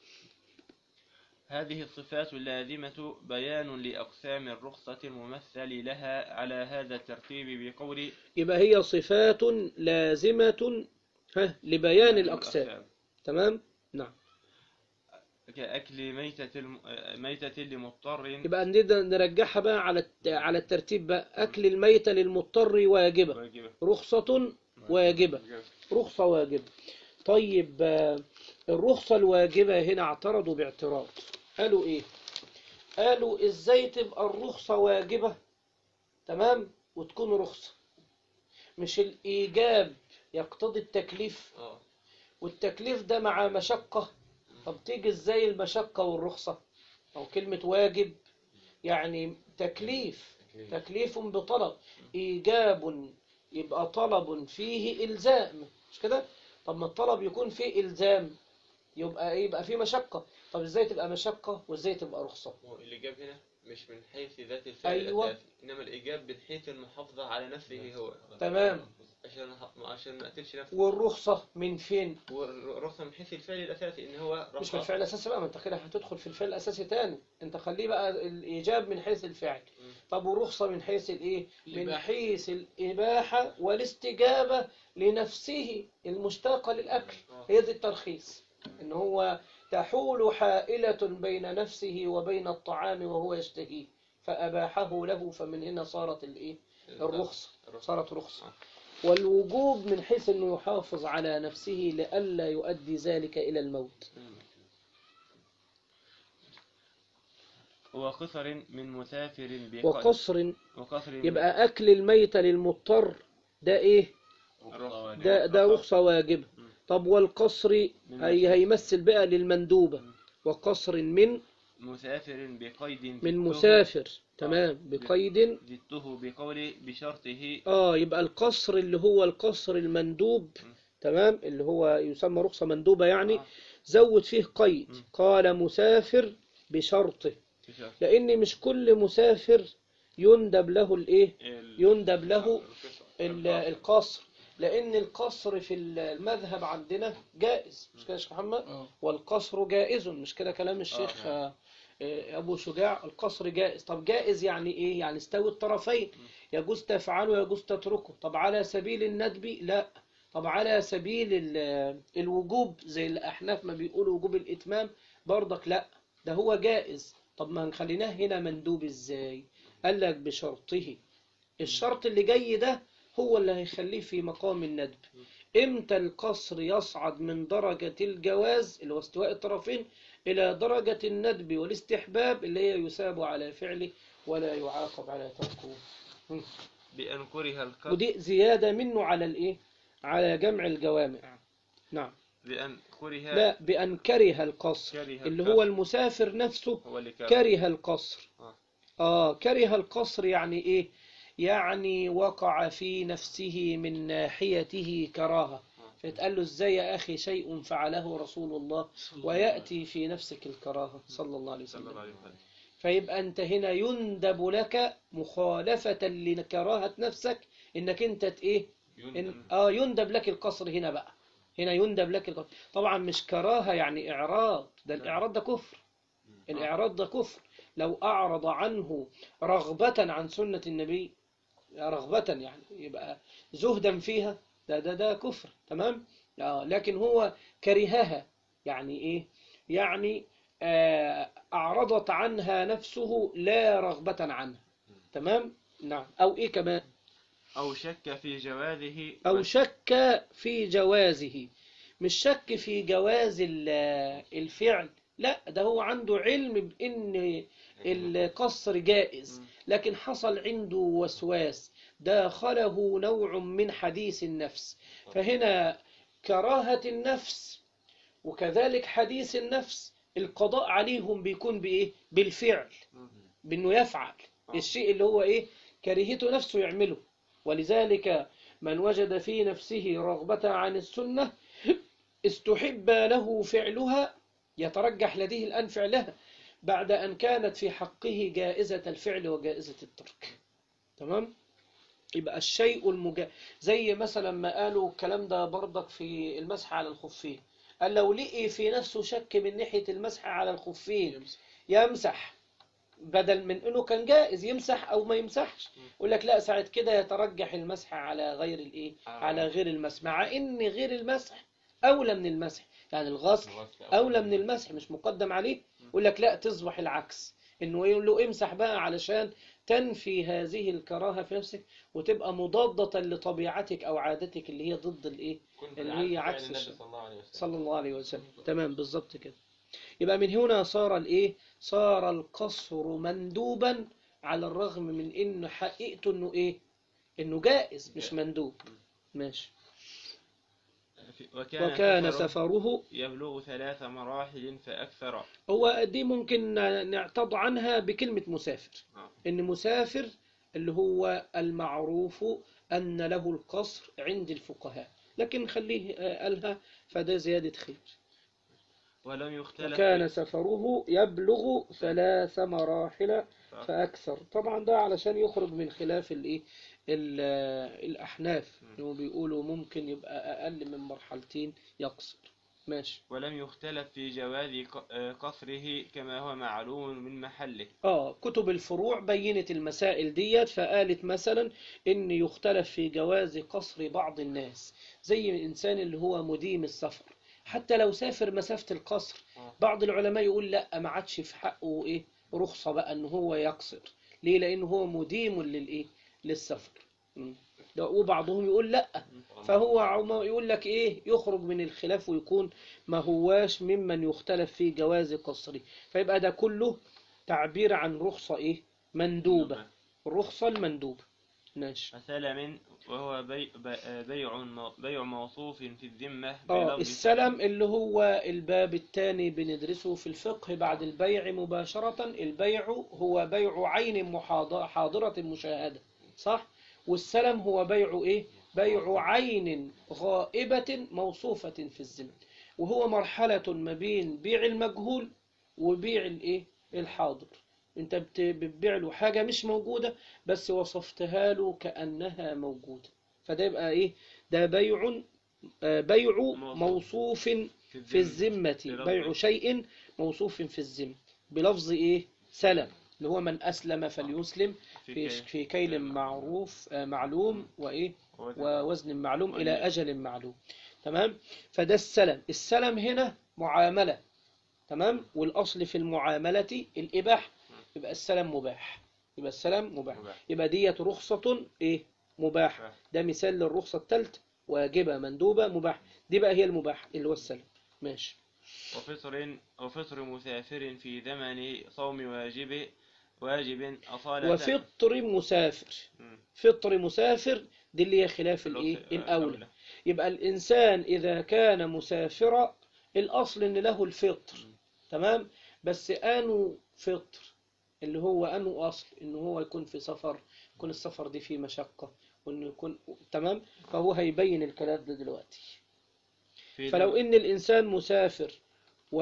هذه الصفات اللازمة بيان لأقسام الرخصة الممثل لها على هذا الترتيب بقول يبقى هي صفات لازمة ها لبيان الأقسام تمام نعم كأكل ميتة الم... ميتة لمضطر يبقى نقدر نرجعها بقى على الت- على الترتيب بقى أكل الميتة للمضطر واجبة واجبة رخصة واجبة رخصة واجبة طيب آه، الرخصة الواجبة هنا اعترضوا باعتراض قالوا ايه قالوا ازاي تبقى الرخصة واجبة تمام وتكون رخصة مش الإيجاب يقتضي التكليف اه والتكليف ده مع مشقة طب تيجي ازاي المشقة والرخصة أو كلمة واجب يعني تكليف تكليف بطلب إيجاب يبقى طلب فيه إلزام مش كده طب ما الطلب يكون فيه إلزام يبقى إيه؟ يبقى فيه مشقة طب ازاي تبقى مشقة وازاي تبقى رخصة هو الإيجاب هنا مش من حيث ذات الفعل أيوة. الأساسي إنما الإيجاب من حيث المحافظة على نفسه هو تمام عشان عشان ما أقتلش نفسي والرخصة من فين والرخصة من حيث الفعل الأساسي إن هو مش رخصة من الفعل الأساسي بقى ما انت كده هتدخل في الفعل الأساسي تاني انت خليه بقى الإيجاب من حيث الفعل مم. طب والرخصة من حيث الإيه من الإباحة. حيث الإباحة والاستجابة لنفسه المشتاقة للأكل آه. هي دي الترخيص إن هو تحول حائلة بين نفسه وبين الطعام وهو يشتهيه فأباحه له فمن هنا صارت الإيه الرخصة صارت رخصة والوجوب من حيث أنه يحافظ على نفسه لئلا يؤدي ذلك إلى الموت وقصر من مسافر بقدر وقصر وقصر يبقى أكل الميتة للمضطر ده إيه ده ده رخصة واجبة طب والقصر هي هيمثل بقى للمندوبة وقصر من مسافر بقيد من زدته- مسافر تمام بقيد زدته بقول بشرطه اه يبقى القصر اللي هو القصر المندوب تمام اللي هو يسمى رخصة مندوبة يعني آه. زود فيه قيد قال مسافر بشرطه بشرط لأن مش كل مسافر يندب له الإيه ال- يندب له ال- القصر لأن القصر في المذهب عندنا جائز مش كده يا شيخ محمد والقصر جائز مش كده كلام الشيخ آه. آه، أبو شجاع القصر جائز طب جائز يعني إيه يعني استوي الطرفين يجوز تفعله يجوز تتركه طب على سبيل الندب لا طب على سبيل ال- الوجوب زي الأحناف ما بيقولوا وجوب الإتمام برضك لا ده هو جائز طب ما نخليناه هنا مندوب إزاي قال لك بشرطه الشرط اللي جاي ده هو اللي هيخليه في مقام الندب امتى القصر يصعد من درجة الجواز اللي هو استواء الطرفين إلى درجة الندب والاستحباب اللي هي يساب على فعله ولا يعاقب على تركه بأن كره القصر ودي زيادة منه على الإيه على جمع الجوامع نعم بأن كره لا بأن كره القصر كره اللي القصر. هو المسافر نفسه هو اللي كره كره القصر آه. آه كره القصر يعني إيه يعني وقع في نفسه من ناحيته كراهة فيتقال له ازاي يا أخي شيء فعله رسول الله ويأتي في نفسك الكراهة صلى الله عليه صلى الله وسلم عليه وسلم فيبقى أنت هنا يندب لك مخالفة لكراهة نفسك إنك أنت ت- إيه إن آه يندب لك القصر هنا بقى هنا يندب لك القصر طبعا مش كراهة يعني إعراض ده الإعراض ده كفر الإعراض ده كفر لو أعرض عنه رغبة عن سنة النبي رغبة يعني يبقى زهدا فيها ده ده ده كفر تمام آه لكن هو كرهها يعني إيه يعني آه أعرضت عنها نفسه لا رغبة عنها تمام نعم أو إيه كمان أو شك في جوازه أو شك في جوازه مش شك في جواز ال- الفعل لا ده هو عنده علم بأن القصر جائز لكن حصل عنده وسواس داخله نوع من حديث النفس فهنا كراهة النفس وكذلك حديث النفس القضاء عليهم بيكون بإيه بالفعل بأنه يفعل الشيء اللي هو إيه كرهته نفسه يعمله ولذلك من وجد في نفسه رغبة عن السنة استحب له فعلها يترجح لديه الآن فعلها بعد أن كانت في حقه جائزة الفعل وجائزة الترك تمام يبقى الشيء المجا زي مثلا ما قالوا الكلام ده برضك في المسح على الخفين قال لو لقي في نفسه شك من ناحية المسح على الخفين يمسح بدل من انه كان جائز يمسح او ما يمسحش يقول لك لا ساعة كده يترجح المسح على غير الايه على غير المسح مع ان غير المسح اولى من المسح يعني الغسل أولى من المسح مش مقدم عليه يقول لك لا تصبح العكس إنه يقول له امسح بقى علشان تنفي هذه الكراهة في نفسك وتبقى مضادة لطبيعتك أو عادتك اللي هي ضد الإيه اللي هي عكس النبي الشرع. صلى الله عليه وسلم صلى الله عليه وسلم تمام بالظبط كده يبقى من هنا صار الإيه صار القصر مندوبا على الرغم من إنه حقيقته إنه إيه إنه جائز مش مندوب ماشي وكان, وكان سفره سفره يبلغ ثلاث مراحل فأكثر هو دي ممكن نعتض عنها بكلمة مسافر آه. إن مسافر اللي هو المعروف أن له القصر عند الفقهاء لكن خليه آه، قالها فده زيادة خير ولم يختلف وكان سفره يبلغ ثلاث مراحل فأكثر طبعا ده علشان يخرج من خلاف الإيه ال- آه، الأحناف اللي بيقولوا ممكن يبقى أقل من مرحلتين يقصر ماشي ولم يختلف في جواز ق- آه، قصره كما هو معلوم من محله آه كتب الفروع بينت المسائل ديت فقالت مثلا إن يختلف في جواز قصر بعض الناس زي الإنسان اللي هو مديم السفر حتى لو سافر مسافة القصر آه. بعض العلماء يقول لا ما عادش في حقه إيه رخصة بقى إن هو يقصر ليه لأنه هو مديم للإيه للسفر مم. ده- وبعضهم يقول لا فهو عم- يقول لك ايه يخرج من الخلاف ويكون ما هواش ممن يختلف في جواز قصره فيبقى ده كله تعبير عن رخصة ايه مندوبة الرخصة المندوبة ماشي وسلم وهو بيع, بيع, مو- بيع موصوف في الذمة اه بلفظ السلم اللي هو الباب الثاني بندرسه في الفقه بعد البيع مباشرة البيع هو بيع عين محاضرة حاضرة مشاهدة صح والسلم هو بيع ايه بيع عين غائبة موصوفة في الذمة وهو مرحلة ما بين بيع المجهول وبيع الايه الحاضر انت بت- بتبيع له حاجة مش موجودة بس وصفتها له كأنها موجودة فده يبقى ايه ده بيع آه، بيع موصوف في الذمة بلفظ بيع شيء موصوف في الذمة بلفظ ايه سلم اللي هو من أسلم فليسلم في كي- في كيل معروف آه، معلوم وإيه وزن ووزن معلوم إلى وإيه. أجل معلوم تمام فده السلم السلم هنا معاملة تمام والأصل في المعاملة الإباحة يبقى السلم مباح يبقى السلم مباح مباح. يبقى ديت رخصة إيه مباح مباح. ده مثال للرخصة الثالثة واجبة مندوبة مباح دي بقى هي المباح اللي هو السلم ماشي وفطر وفطر مسافر في زمن صوم واجب واجب أصالة وفطر مسافر مم. فطر مسافر دي اللي هي خلاف الايه الأصل- الاولى يبقى الانسان اذا كان مسافرا الاصل ان له الفطر تمام بس انو فطر اللي هو انو اصل ان هو يكون في سفر يكون السفر دي فيه مشقة وانه يكون تمام فهو هيبين الكلام ده دلوقتي في فلو ان الانسان مسافر و...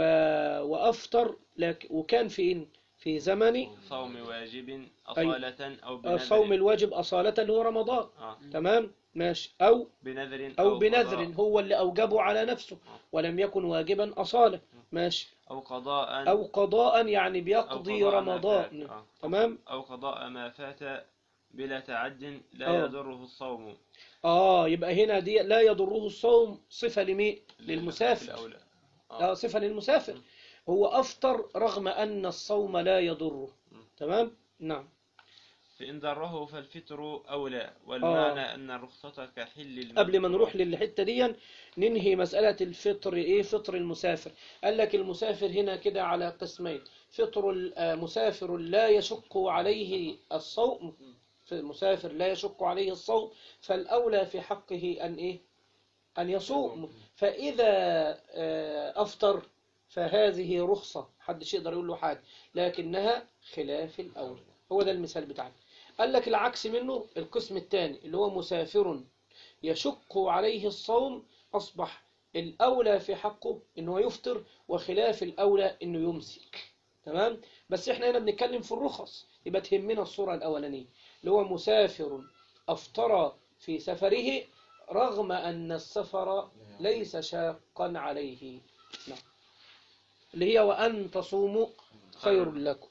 وافطر لك وكان في في زمن صوم واجب أصالة أو آه، بنذر صوم الواجب اصالة اللي هو رمضان آه. تمام ماشي او بنذر أو بنذر قضاء هو اللي أوجبه على نفسه ولم يكن واجبا أصالة ماشي أو قضاء أو قضاء يعني أو بيقضي قضاء ما رمضان فات. آه. تمام أو قضاء ما فات بلا تعد لا آه. يضره الصوم اه يبقى هنا دي لا يضره الصوم صفة لمين في للمسافر الأولى اه صفة للمسافر هو أفطر رغم أن الصوم لا يضره تمام نعم فإن ضره فالفطر أولى والمعنى أن الرخصة كحل المذكورات قبل ما نروح للحتة دي ننهي مسألة الفطر إيه فطر المسافر قال لك المسافر هنا كده على قسمين فطر المسافر لا يشق عليه الصوم في المسافر لا يشق عليه الصوم فالأولى في حقه أن إيه أن يصوم فإذا آه، أفطر فهذه رخصة محدش يقدر يقول له حاجة لكنها خلاف الأولى هو ده المثال بتاعنا قال لك العكس منه القسم الثاني اللي هو مسافر يشق عليه الصوم أصبح الأولى في حقه إنه يفطر وخلاف الأولى إنه يمسك تمام بس إحنا هنا بنتكلم في الرخص يبقى تهمنا الصورة الأولانية اللي هو مسافر أفطر في سفره رغم أن السفر ليس شاقا عليه نعم اللي هي وأن تصوموا خير لكم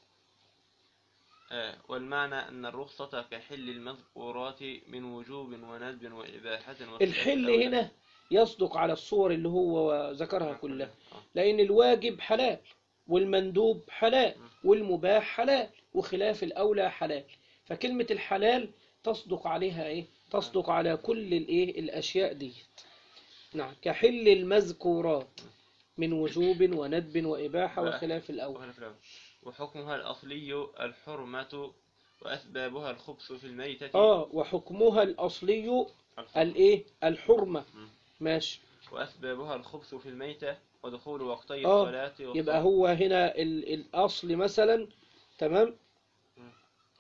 آه، والمعنى أن الرخصة كحل المذكورات من وجوب وندب وإباحة وخلاف الحل الأولى. هنا يصدق على الصور اللي هو ذكرها كلها آه. لأن الواجب حلال والمندوب حلال والمباح حلال وخلاف الأولى حلال فكلمة الحلال تصدق عليها إيه؟ تصدق على كل الإيه الأشياء دي نعم كحل المذكورات من وجوب وندب وإباحة وخلاف الأولى وخلاف الأولى. وحكمها الأصلي الحرمة وأسبابها الخبث في الميتة آه وحكمها الأصلي الحرمة. الإيه الحرمة مم. ماشي وأسبابها الخبث في الميتة ودخول وقتي آه، الصلاة والصوم. يبقى هو هنا ال- الأصل مثلا تمام مم.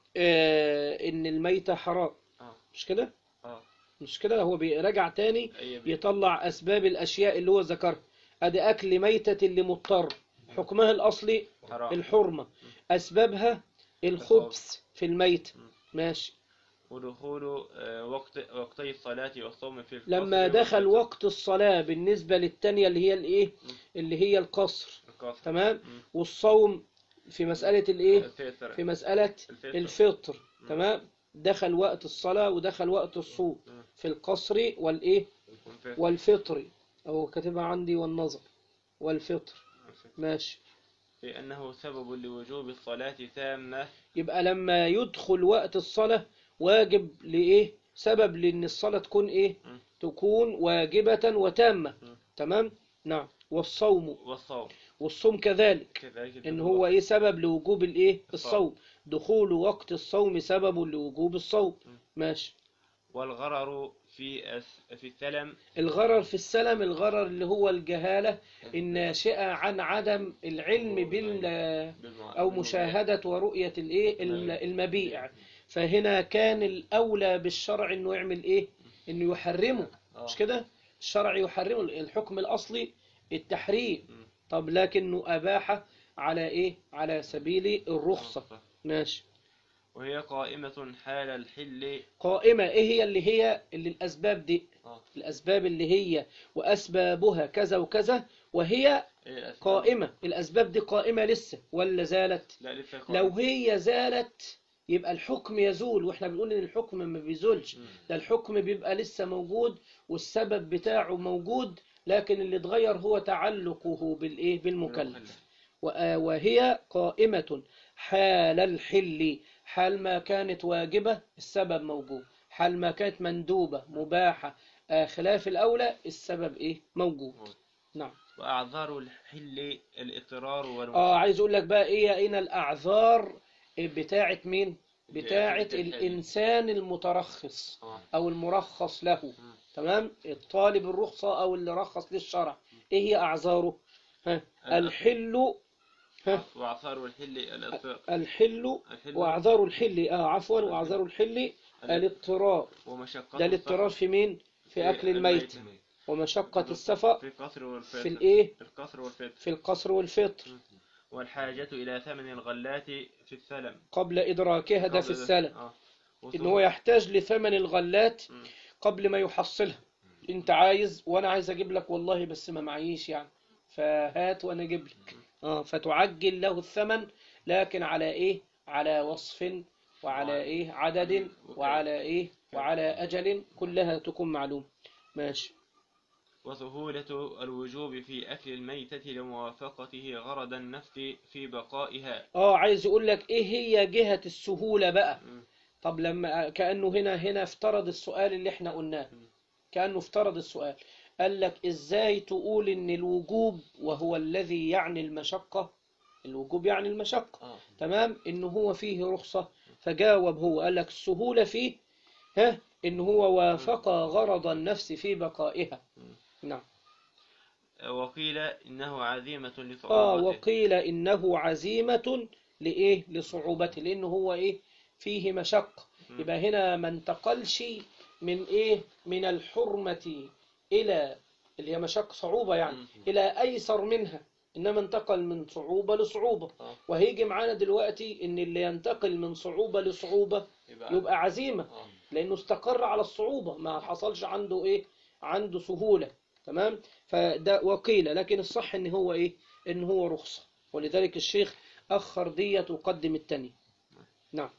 آه إن الميتة حرام آه. مش كده آه. مش كده هو بيراجع تاني أي بي- يطلع أسباب الأشياء اللي هو ذكرها أدي أكل ميتة اللي مضطر حكمها الأصلي حرام الحرمة أسبابها الخبث في الميت ماشي ودخول آه، وقت وقتي الصلاة والصوم في القصر لما دخل والفطر. وقت الصلاة بالنسبة للتانية اللي هي الإيه اللي هي القصر القصر. تمام مم. والصوم في مسألة الإيه الفطر. في مسألة الفطر. الفطر تمام دخل وقت الصلاة ودخل وقت الصوم مم. في القصر والإيه والفطر. والفطر أو كاتبها عندي والنظر والفطر الفطر. ماشي لأنه سبب لوجوب الصلاة تامة يبقى لما يدخل وقت الصلاة واجب لإيه سبب لأن الصلاة تكون إيه مم. تكون واجبة وتامة مم. تمام نعم والصوم والصوم والصوم كذلك كذلك إن هو إيه سبب لوجوب الإيه الصوم. الصوم دخول وقت الصوم سبب لوجوب الصوم مم. ماشي والغرر في أس... في الثلم الغرر في السلم الغرر اللي هو الجهالة الناشئة عن عدم العلم بال أو مشاهدة ورؤية الإيه الم- المبيع فهنا كان الأولى بالشرع إنه يعمل إيه إنه يحرمه مش كده الشرع يحرمه الحكم الأصلي التحريم مم. طب لكنه أباح على إيه على سبيل الرخصة ماشي وهي قائمة حال الحل قائمة إيه هي اللي هي اللي الأسباب دي آه. الأسباب اللي هي وأسبابها كذا وكذا وهي إيه الأسباب؟ قائمة الأسباب دي قائمة لسه ولا زالت لا لسه لو قائمة. هي زالت يبقى الحكم يزول واحنا بنقول ان الحكم ما بيزولش مم. ده الحكم بيبقى لسه موجود والسبب بتاعه موجود لكن اللي اتغير هو تعلقه بالايه بالمكلف وآ- وهي قائمة حال الحل حال ما كانت واجبة السبب موجود حال ما كانت مندوبة مباحة آه، خلاف الأولى السبب إيه موجود نعم وأعذار الحل الاضطرار آه والمشقة عايز أقول لك بقى إيه هنا الأعذار بتاعة مين بتاعة بتاعة الحل. الإنسان المترخص آه. أو المرخص له تمام الطالب الرخصة أو اللي رخص للشرع إيه هي أعذاره ها الحل ها وأعذار الحل الاضطرار الحل الحل وأعذار الحل آه عفوا وأعذار الحل الاضطرار ومشقة ده الاضطرار في مين في أكل الميت ومشقة السفر في القصر والفطر في الإيه في القصر والفطر في القصر والفطر والحاجة إلى ثمن الغلات في السلم قبل إدراكها ده في قبل- السلم آه. إن هو يحتاج لثمن الغلات مم. قبل ما يحصلها أنت عايز وأنا عايز أجيب لك والله بس ما معيش يعني فهات وأنا أجيب لك آه فتعجل له الثمن لكن على إيه على وصف وعلى وعلى- إيه عدد وكيف. وعلى إيه وعلى أجل كلها تكون معلوم ماشي وسهولة الوجوب في أكل الميتة لموافقته غرض النفس في بقائها اه عايز يقول لك ايه هي جهة السهولة بقى مم. طب لما كأنه هنا هنا افترض السؤال اللي احنا قلناه مم. كأنه افترض السؤال قال لك ازاي تقول ان الوجوب وهو الذي يعني المشقة الوجوب يعني المشقة اه تمام ان هو فيه رخصة فجاوب هو قال لك السهولة فيه ها ان هو وافق غرض النفس في بقائها نعم وقيل إنه عزيمة اه لصعوبته وقيل انه عزيمة لايه لصعوبته لانه هو ايه فيه مشقة مم. يبقى هنا ما انتقلش من ايه من الحرمة الى اللي هي مشقة صعوبة يعني مم. الى ايسر منها انما انتقل من صعوبة لصعوبة اه وهيجي معانا دلوقتي ان اللي ينتقل من صعوبة لصعوبة يبقى يبقى عزيمة اه لانه استقر على الصعوبة ما حصلش عنده ايه عنده سهولة تمام فده وقيل لكن الصح ان هو ايه ان هو رخصة ولذلك الشيخ اخر دية وقدم التاني نعم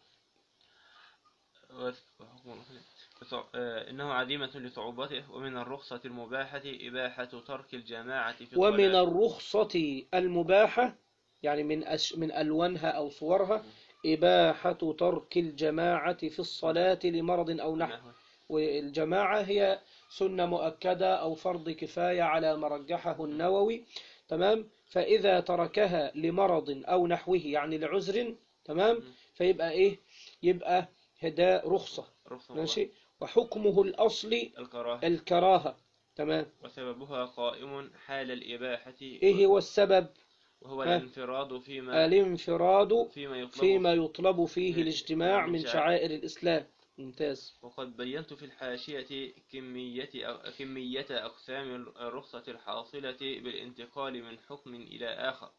و- وحكم الأصل- وصع- آه، إنه عزيمة لصعوبته ومن الرخصة المباحة إباحة ترك الجماعة في ومن الصلاة. الرخصة المباحة يعني من أش من ألوانها أو صورها إباحة ترك الجماعة في الصلاة لمرض أو نحو نحو. والجماعة هي سنة مؤكدة أو فرض كفاية على ما رجحه النووي تمام فإذا تركها لمرض أو نحوه يعني لعذر تمام فيبقى إيه يبقى هدا رخصة رخصة ماشي وحكمه الأصلي الكراهة الكراهة تمام وسببها قائم حال الإباحة إيه هو السبب وهو ها؟ الانفراد فيما الانفراد فيما يطلب فيما يطلب فيه من- الاجتماع من من شعائر. شعائر الإسلام ممتاز وقد بينت في الحاشية كمية أو- كمية أقسام الرخصة الحاصلة بالانتقال من حكم إلى آخر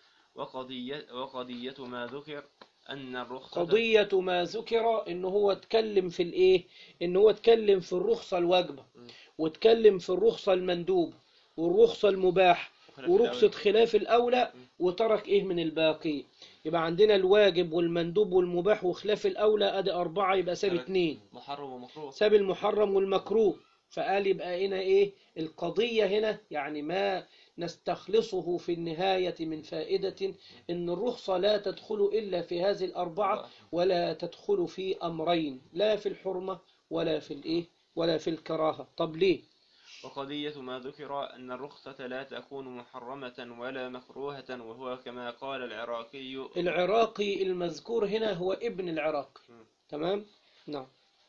وقضية, وقضية ما ذكر أن الرخصة قضية ما ذكر إن هو اتكلم في الإيه إن هو اتكلم في الرخصة الواجبة م. واتكلم في الرخصة المندوبة والرخصة المباح وخلاف ورخصة الأول. خلاف الأولى وترك إيه من الباقي يبقى عندنا الواجب والمندوب والمباح وخلاف الأولى أدي أربعة يبقى ساب تلات. اتنين محرم ومكروه ساب المحرم والمكروه فقال يبقى هنا ايه القضية هنا يعني ما نستخلصه في النهاية من فائدة ان الرخصة لا تدخل الا في هذه الاربعة ولا تدخل في امرين لا في الحرمة ولا في الايه ولا في الكراهة طب ليه وقضية ما ذكر أن الرخصة لا تكون محرمة ولا مكروهة وهو كما قال العراقي العراقي المذكور هنا هو ابن العراقي م. تمام نعم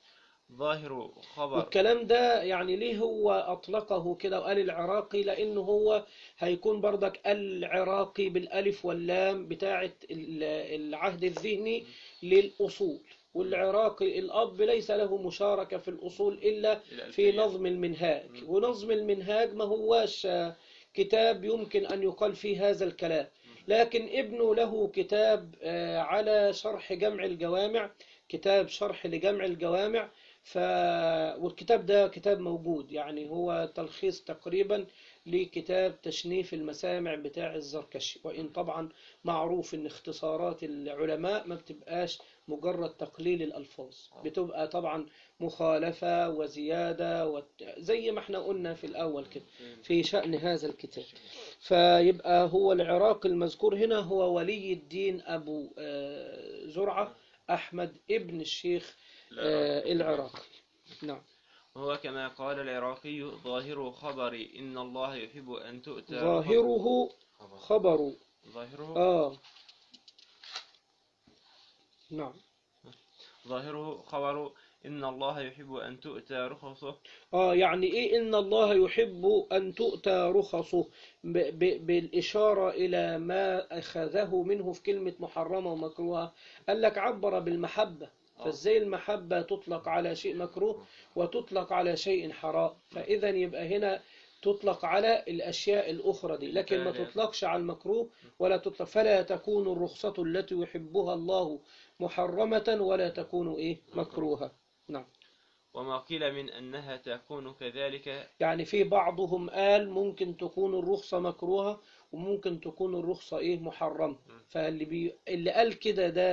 ظاهر خبر والكلام ده يعني ليه هو أطلقه كده وقال العراقي لأنه هو هيكون بردك العراقي بالألف واللام بتاعة ال- العهد الذهني للأصول والعراقي الأب ليس له مشاركة في الأصول إلا في الألفية. نظم المنهاج مم. ونظم المنهاج ما هواش آه، كتاب يمكن أن يقال فيه هذا الكلام لكن ابنه له كتاب آه، على شرح جمع الجوامع كتاب شرح لجمع الجوامع ف... والكتاب ده كتاب موجود يعني هو تلخيص تقريبا لكتاب تشنيف المسامع بتاع الزركشي وإن طبعا معروف إن اختصارات العلماء ما بتبقاش مجرد تقليل الألفاظ بتبقى طبعا مخالفة وزيادة وت... زي ما احنا قلنا في الأول كده في شأن هذا الكتاب فيبقى هو العراق المذكور هنا هو ولي الدين أبو آه، زرعة أحمد ابن الشيخ آه، العراقي نعم وهو كما قال العراقي ظاهر خبر إن الله يحب أن تؤتى ظاهره خبر خبر ظاهره آه نعم ظاهره خبر إن الله يحب أن تؤتى رخصه آه يعني إيه إن الله يحب أن تؤتى رخصه ب ب بالإشارة إلى ما أخذه منه في كلمة محرمة ومكروهة قال لك عبر بالمحبة فازاي المحبة تطلق على شيء مكروه وتطلق على شيء حرام فإذا يبقى هنا تطلق على الأشياء الأخرى دي لكن ما بالتالي. تطلقش على المكروه ولا تطلق فلا تكون الرخصة التي يحبها الله محرمة ولا تكون إيه مكروهة نعم وما قيل من أنها تكون كذلك يعني في بعضهم قال ممكن تكون الرخصة مكروهة وممكن تكون الرخصة ايه محرمة فاللي بي... اللي قال كده ده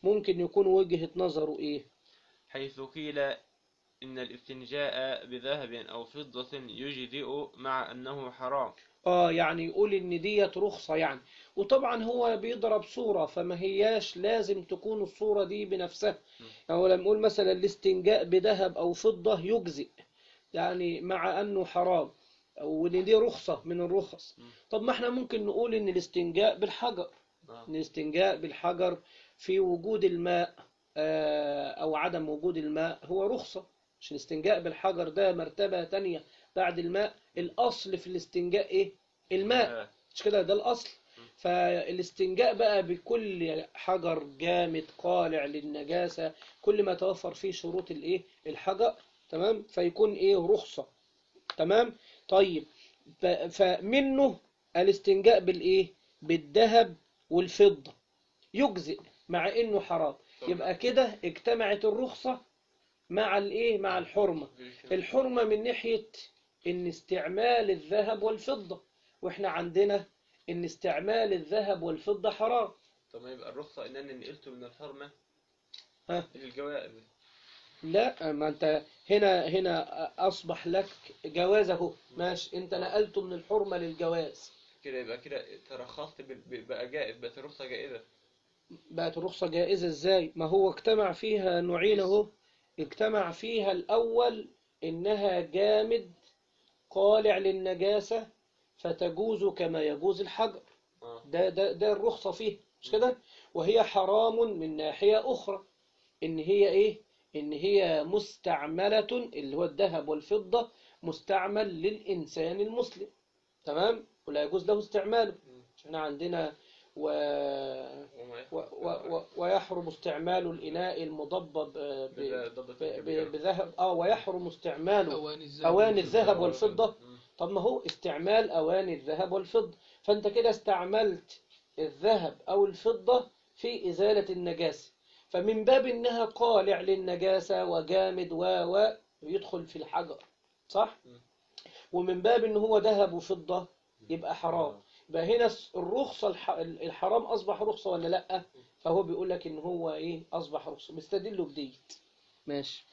ممكن يكون وجهة نظره ايه حيث قيل إن الاستنجاء بذهب أو فضة يجزئ مع أنه حرام اه يعني يقول ان ديت رخصة يعني وطبعا هو بيضرب صورة فما هياش لازم تكون الصورة دي بنفسها يعني هو لما يقول مثلا الاستنجاء بذهب او فضة يجزئ يعني مع انه حرام وان دي رخصة من الرخص طب ما احنا ممكن نقول ان الاستنجاء بالحجر ان الاستنجاء بالحجر في وجود الماء آه، او عدم وجود الماء هو رخصة مش الاستنجاء بالحجر ده مرتبة تانية بعد الماء الاصل في الاستنجاء ايه الماء مش كده ده الأصل فالاستنجاء بقى بكل حجر جامد قالع للنجاسة كل ما توفر فيه شروط الايه الحجر تمام فيكون ايه رخصة تمام طيب ف- فمنه الاستنجاء بالايه بالذهب والفضة يجزئ مع انه حرام يبقى كده اجتمعت الرخصة مع الايه مع الحرمة الحرمة من ناحية ان استعمال الذهب والفضة واحنا عندنا ان استعمال الذهب والفضة حرام طب ما يبقى الرخصة إن أنا نقلته من الحرمة ها. للجوائز لا ما انت هنا هنا اصبح لك جواز اهو ماشي انت نقلته من الحرمة للجواز كده يبقى كده ترخصت ب- بقى جائز بقت الرخصة جائزة بقت الرخصة جائزة ازاي ما هو اجتمع فيها نوعين اهو اجتمع فيها الاول انها جامد قالع للنجاسة فتجوز كما يجوز الحجر آه. ده ده ده الرخصة فيه مش كده وهي حرام من ناحية أخرى إن هي إيه إن هي مستعملة اللي هو الذهب والفضة مستعمل للإنسان المسلم تمام ولا يجوز له استعماله مش احنا عندنا و... وما و... و... و... ويحرم استعمال الإناء المضبب آه، ب... بضبط ب... ب... بذهب اه ويحرم استعماله أواني الذهب أواني والفضة. الذهب والفضة طب ما هو استعمال أواني الذهب والفضة فأنت كده استعملت الذهب أو الفضة في إزالة النجاسة فمن باب إنها قالع للنجاسة وجامد و و يدخل في الحجر صح؟ ومن باب إن هو ذهب وفضة يبقى حرام يبقى هنا الرخصة الح... الحرام أصبح رخصة ولا لأ؟ فهو بيقول لك إن هو إيه أصبح رخصة بيستدلوا بديت ماشي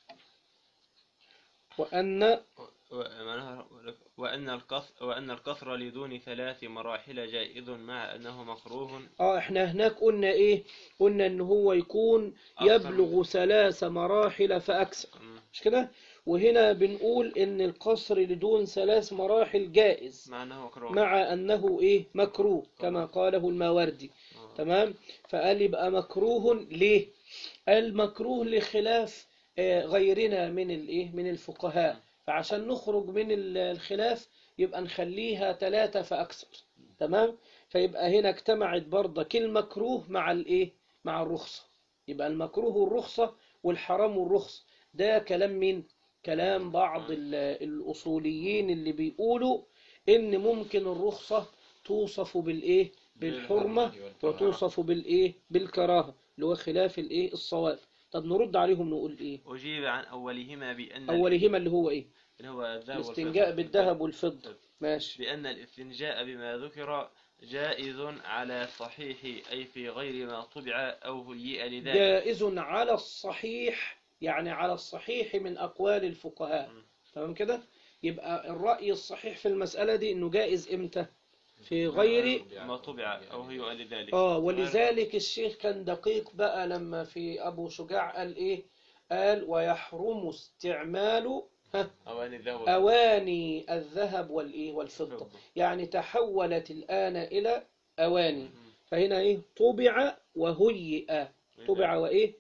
وأن ومعناها- وأن القصر وأن القصر لدون ثلاث مراحل جائز مع أنه مكروه اه احنا هناك قلنا ايه قلنا ان هو يكون أكثر يبلغ ثلاث مراحل فاكثر مم. مش كده وهنا بنقول ان القصر لدون ثلاث مراحل جائز مع أنه مكروه مع انه ايه مكروه كما قاله الماوردي آه. تمام فقال يبقى مكروه ليه قال مكروه لخلاف آه، غيرنا من الايه من الفقهاء فعشان نخرج من ال- الخلاف يبقى نخليها ثلاثة فأكثر تمام فيبقى هنا اجتمعت برضك المكروه مع الايه مع الرخصة يبقى المكروه والرخصة والحرام والرخصة ده كلام مين كلام بعض ال- الأصوليين اللي بيقولوا إن ممكن الرخصة توصف بالإيه بالحرمة وتوصف بالإيه بالكراهة اللي هو خلاف الإيه الصواب طب نرد عليهم نقول إيه أجيب عن أولهما بأن أولهما اللي هو إيه اللي هو الذهب الاستنجاء والفضة. بالذهب والفضة ماشي بأن الاستنجاء بما ذكر جائز على الصحيح أي في غير ما طبع أو هيئ لذلك جائز على الصحيح يعني على الصحيح من أقوال الفقهاء مم. تمام كده يبقى الرأي الصحيح في المسألة دي إنه جائز إمتى في غير ما طبع أو هيئ لذلك آه ولذلك الشيخ كان دقيق بقى لما في أبو شجاع قال إيه قال ويحرم استعمال ها أواني الذهب أواني الذهب والإيه والفضة يعني تحولت الآن إلى أواني فهنا إيه طبع وهيئ طبع وإيه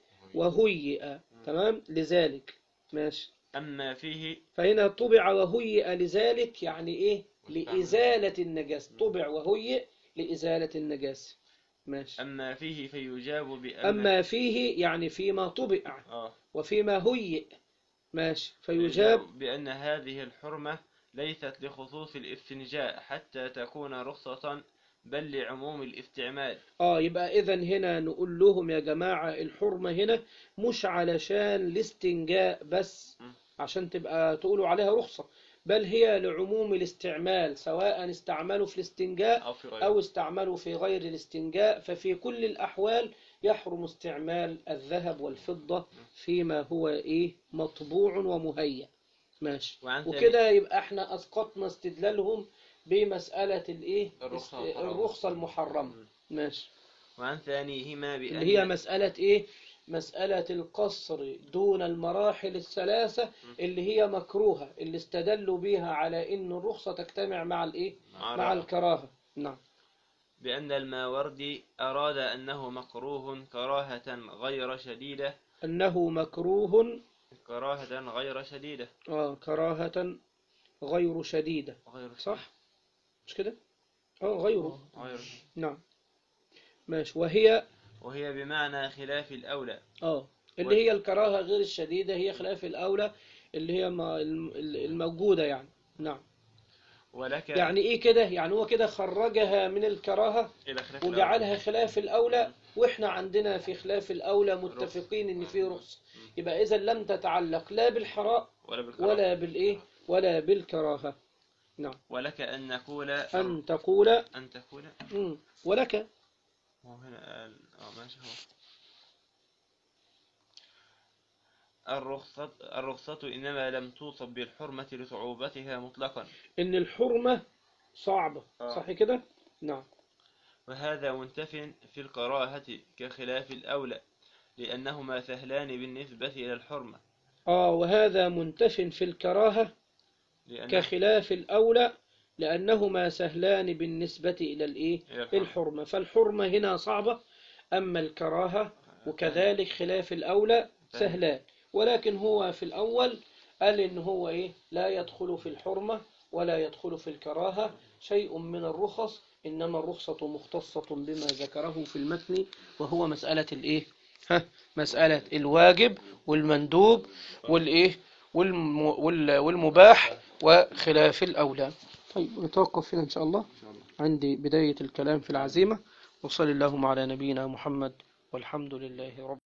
وهيئ تمام لذلك ماشي أما فيه فهنا طبع وهيئ لذلك يعني إيه لإزالة النجاسة طبع وهيئ لإزالة النجاسة ماشي أما فيه فيجاب بأن أما فيه يعني فيما طبع آه. وفيما هيئ ماشي فيجاب بأن هذه الحرمة ليست لخصوص الاستنجاء حتى تكون رخصة بل لعموم الاستعمال اه يبقى اذا هنا نقول لهم يا جماعة الحرمة هنا مش علشان الاستنجاء بس م. عشان تبقى تقولوا عليها رخصة بل هي لعموم الاستعمال سواء استعملوا في الاستنجاء أو في غيره أو استعملوا في غير الاستنجاء ففي كل الأحوال يحرم استعمال الذهب والفضة فيما هو إيه مطبوع ومهيأ ماشي وعن ثاني- وكده يبقى احنا أسقطنا استدلالهم بمسألة الإيه الرخصة است- المحرمة. الرخصة المحرمة ماشي وعن ثانيهما بأن اللي هي مسألة إيه مسألة القصر دون المراحل الثلاثة اللي هي مكروهة اللي استدلوا بيها على إن الرخصة تجتمع مع الإيه مع مع الرخصة. الكراهة نعم بأن الماوردي أراد أنه مكروه كراهة غير شديدة أنه مكروه كراهة غير شديدة آه كراهة غير شديدة غير صح مش كده اه غيره غير نعم ماشي وهي وهي بمعنى خلاف الأولى اه اللي هي الكراهة غير الشديدة هي خلاف الأولى اللي هي ما- الم- الموجودة يعني نعم ولك يعني ايه كده يعني هو كده خرجها من الكراهة إلى خلاف الأولى وجعلها خلاف الأولى وإحنا عندنا في خلاف الأولى متفقين إن في رخص يبقى إذا لم تتعلق لا بالحراء ولا بالكراهة ولا بالإيه ولا بالكراهة نعم ولك أن نقول أن تقول أن تقول مم. ولك هو هنا قال اه ماشي هو الرخصة الرخصة إنما لم توصف بالحرمة لصعوبتها مطلقا إن الحرمة صعبة آه. صح كده نعم وهذا منتف في الكراهة كخلاف الأولى لأنهما سهلان بالنسبة إلى الحرمة آه وهذا منتف في الكراهة لأن كخلاف الأولى لأنهما سهلان بالنسبة إلى الإيه إلى الحرمة. الحرمة فالحرمة هنا صعبة أما الكراهة وكذلك خلاف الأولى سهلان ولكن هو في الأول قال إن هو إيه لا يدخل في الحرمة ولا يدخل في الكراهة شيء من الرخص إنما الرخصة مختصة بما ذكره في المتن وهو مسألة الإيه ها مسألة الواجب والمندوب والإيه والم وال- والمباح وخلاف الأولى طيب نتوقف هنا إن شاء الله عندي بداية الكلام في العزيمة وصلى اللهم على نبينا محمد والحمد لله رب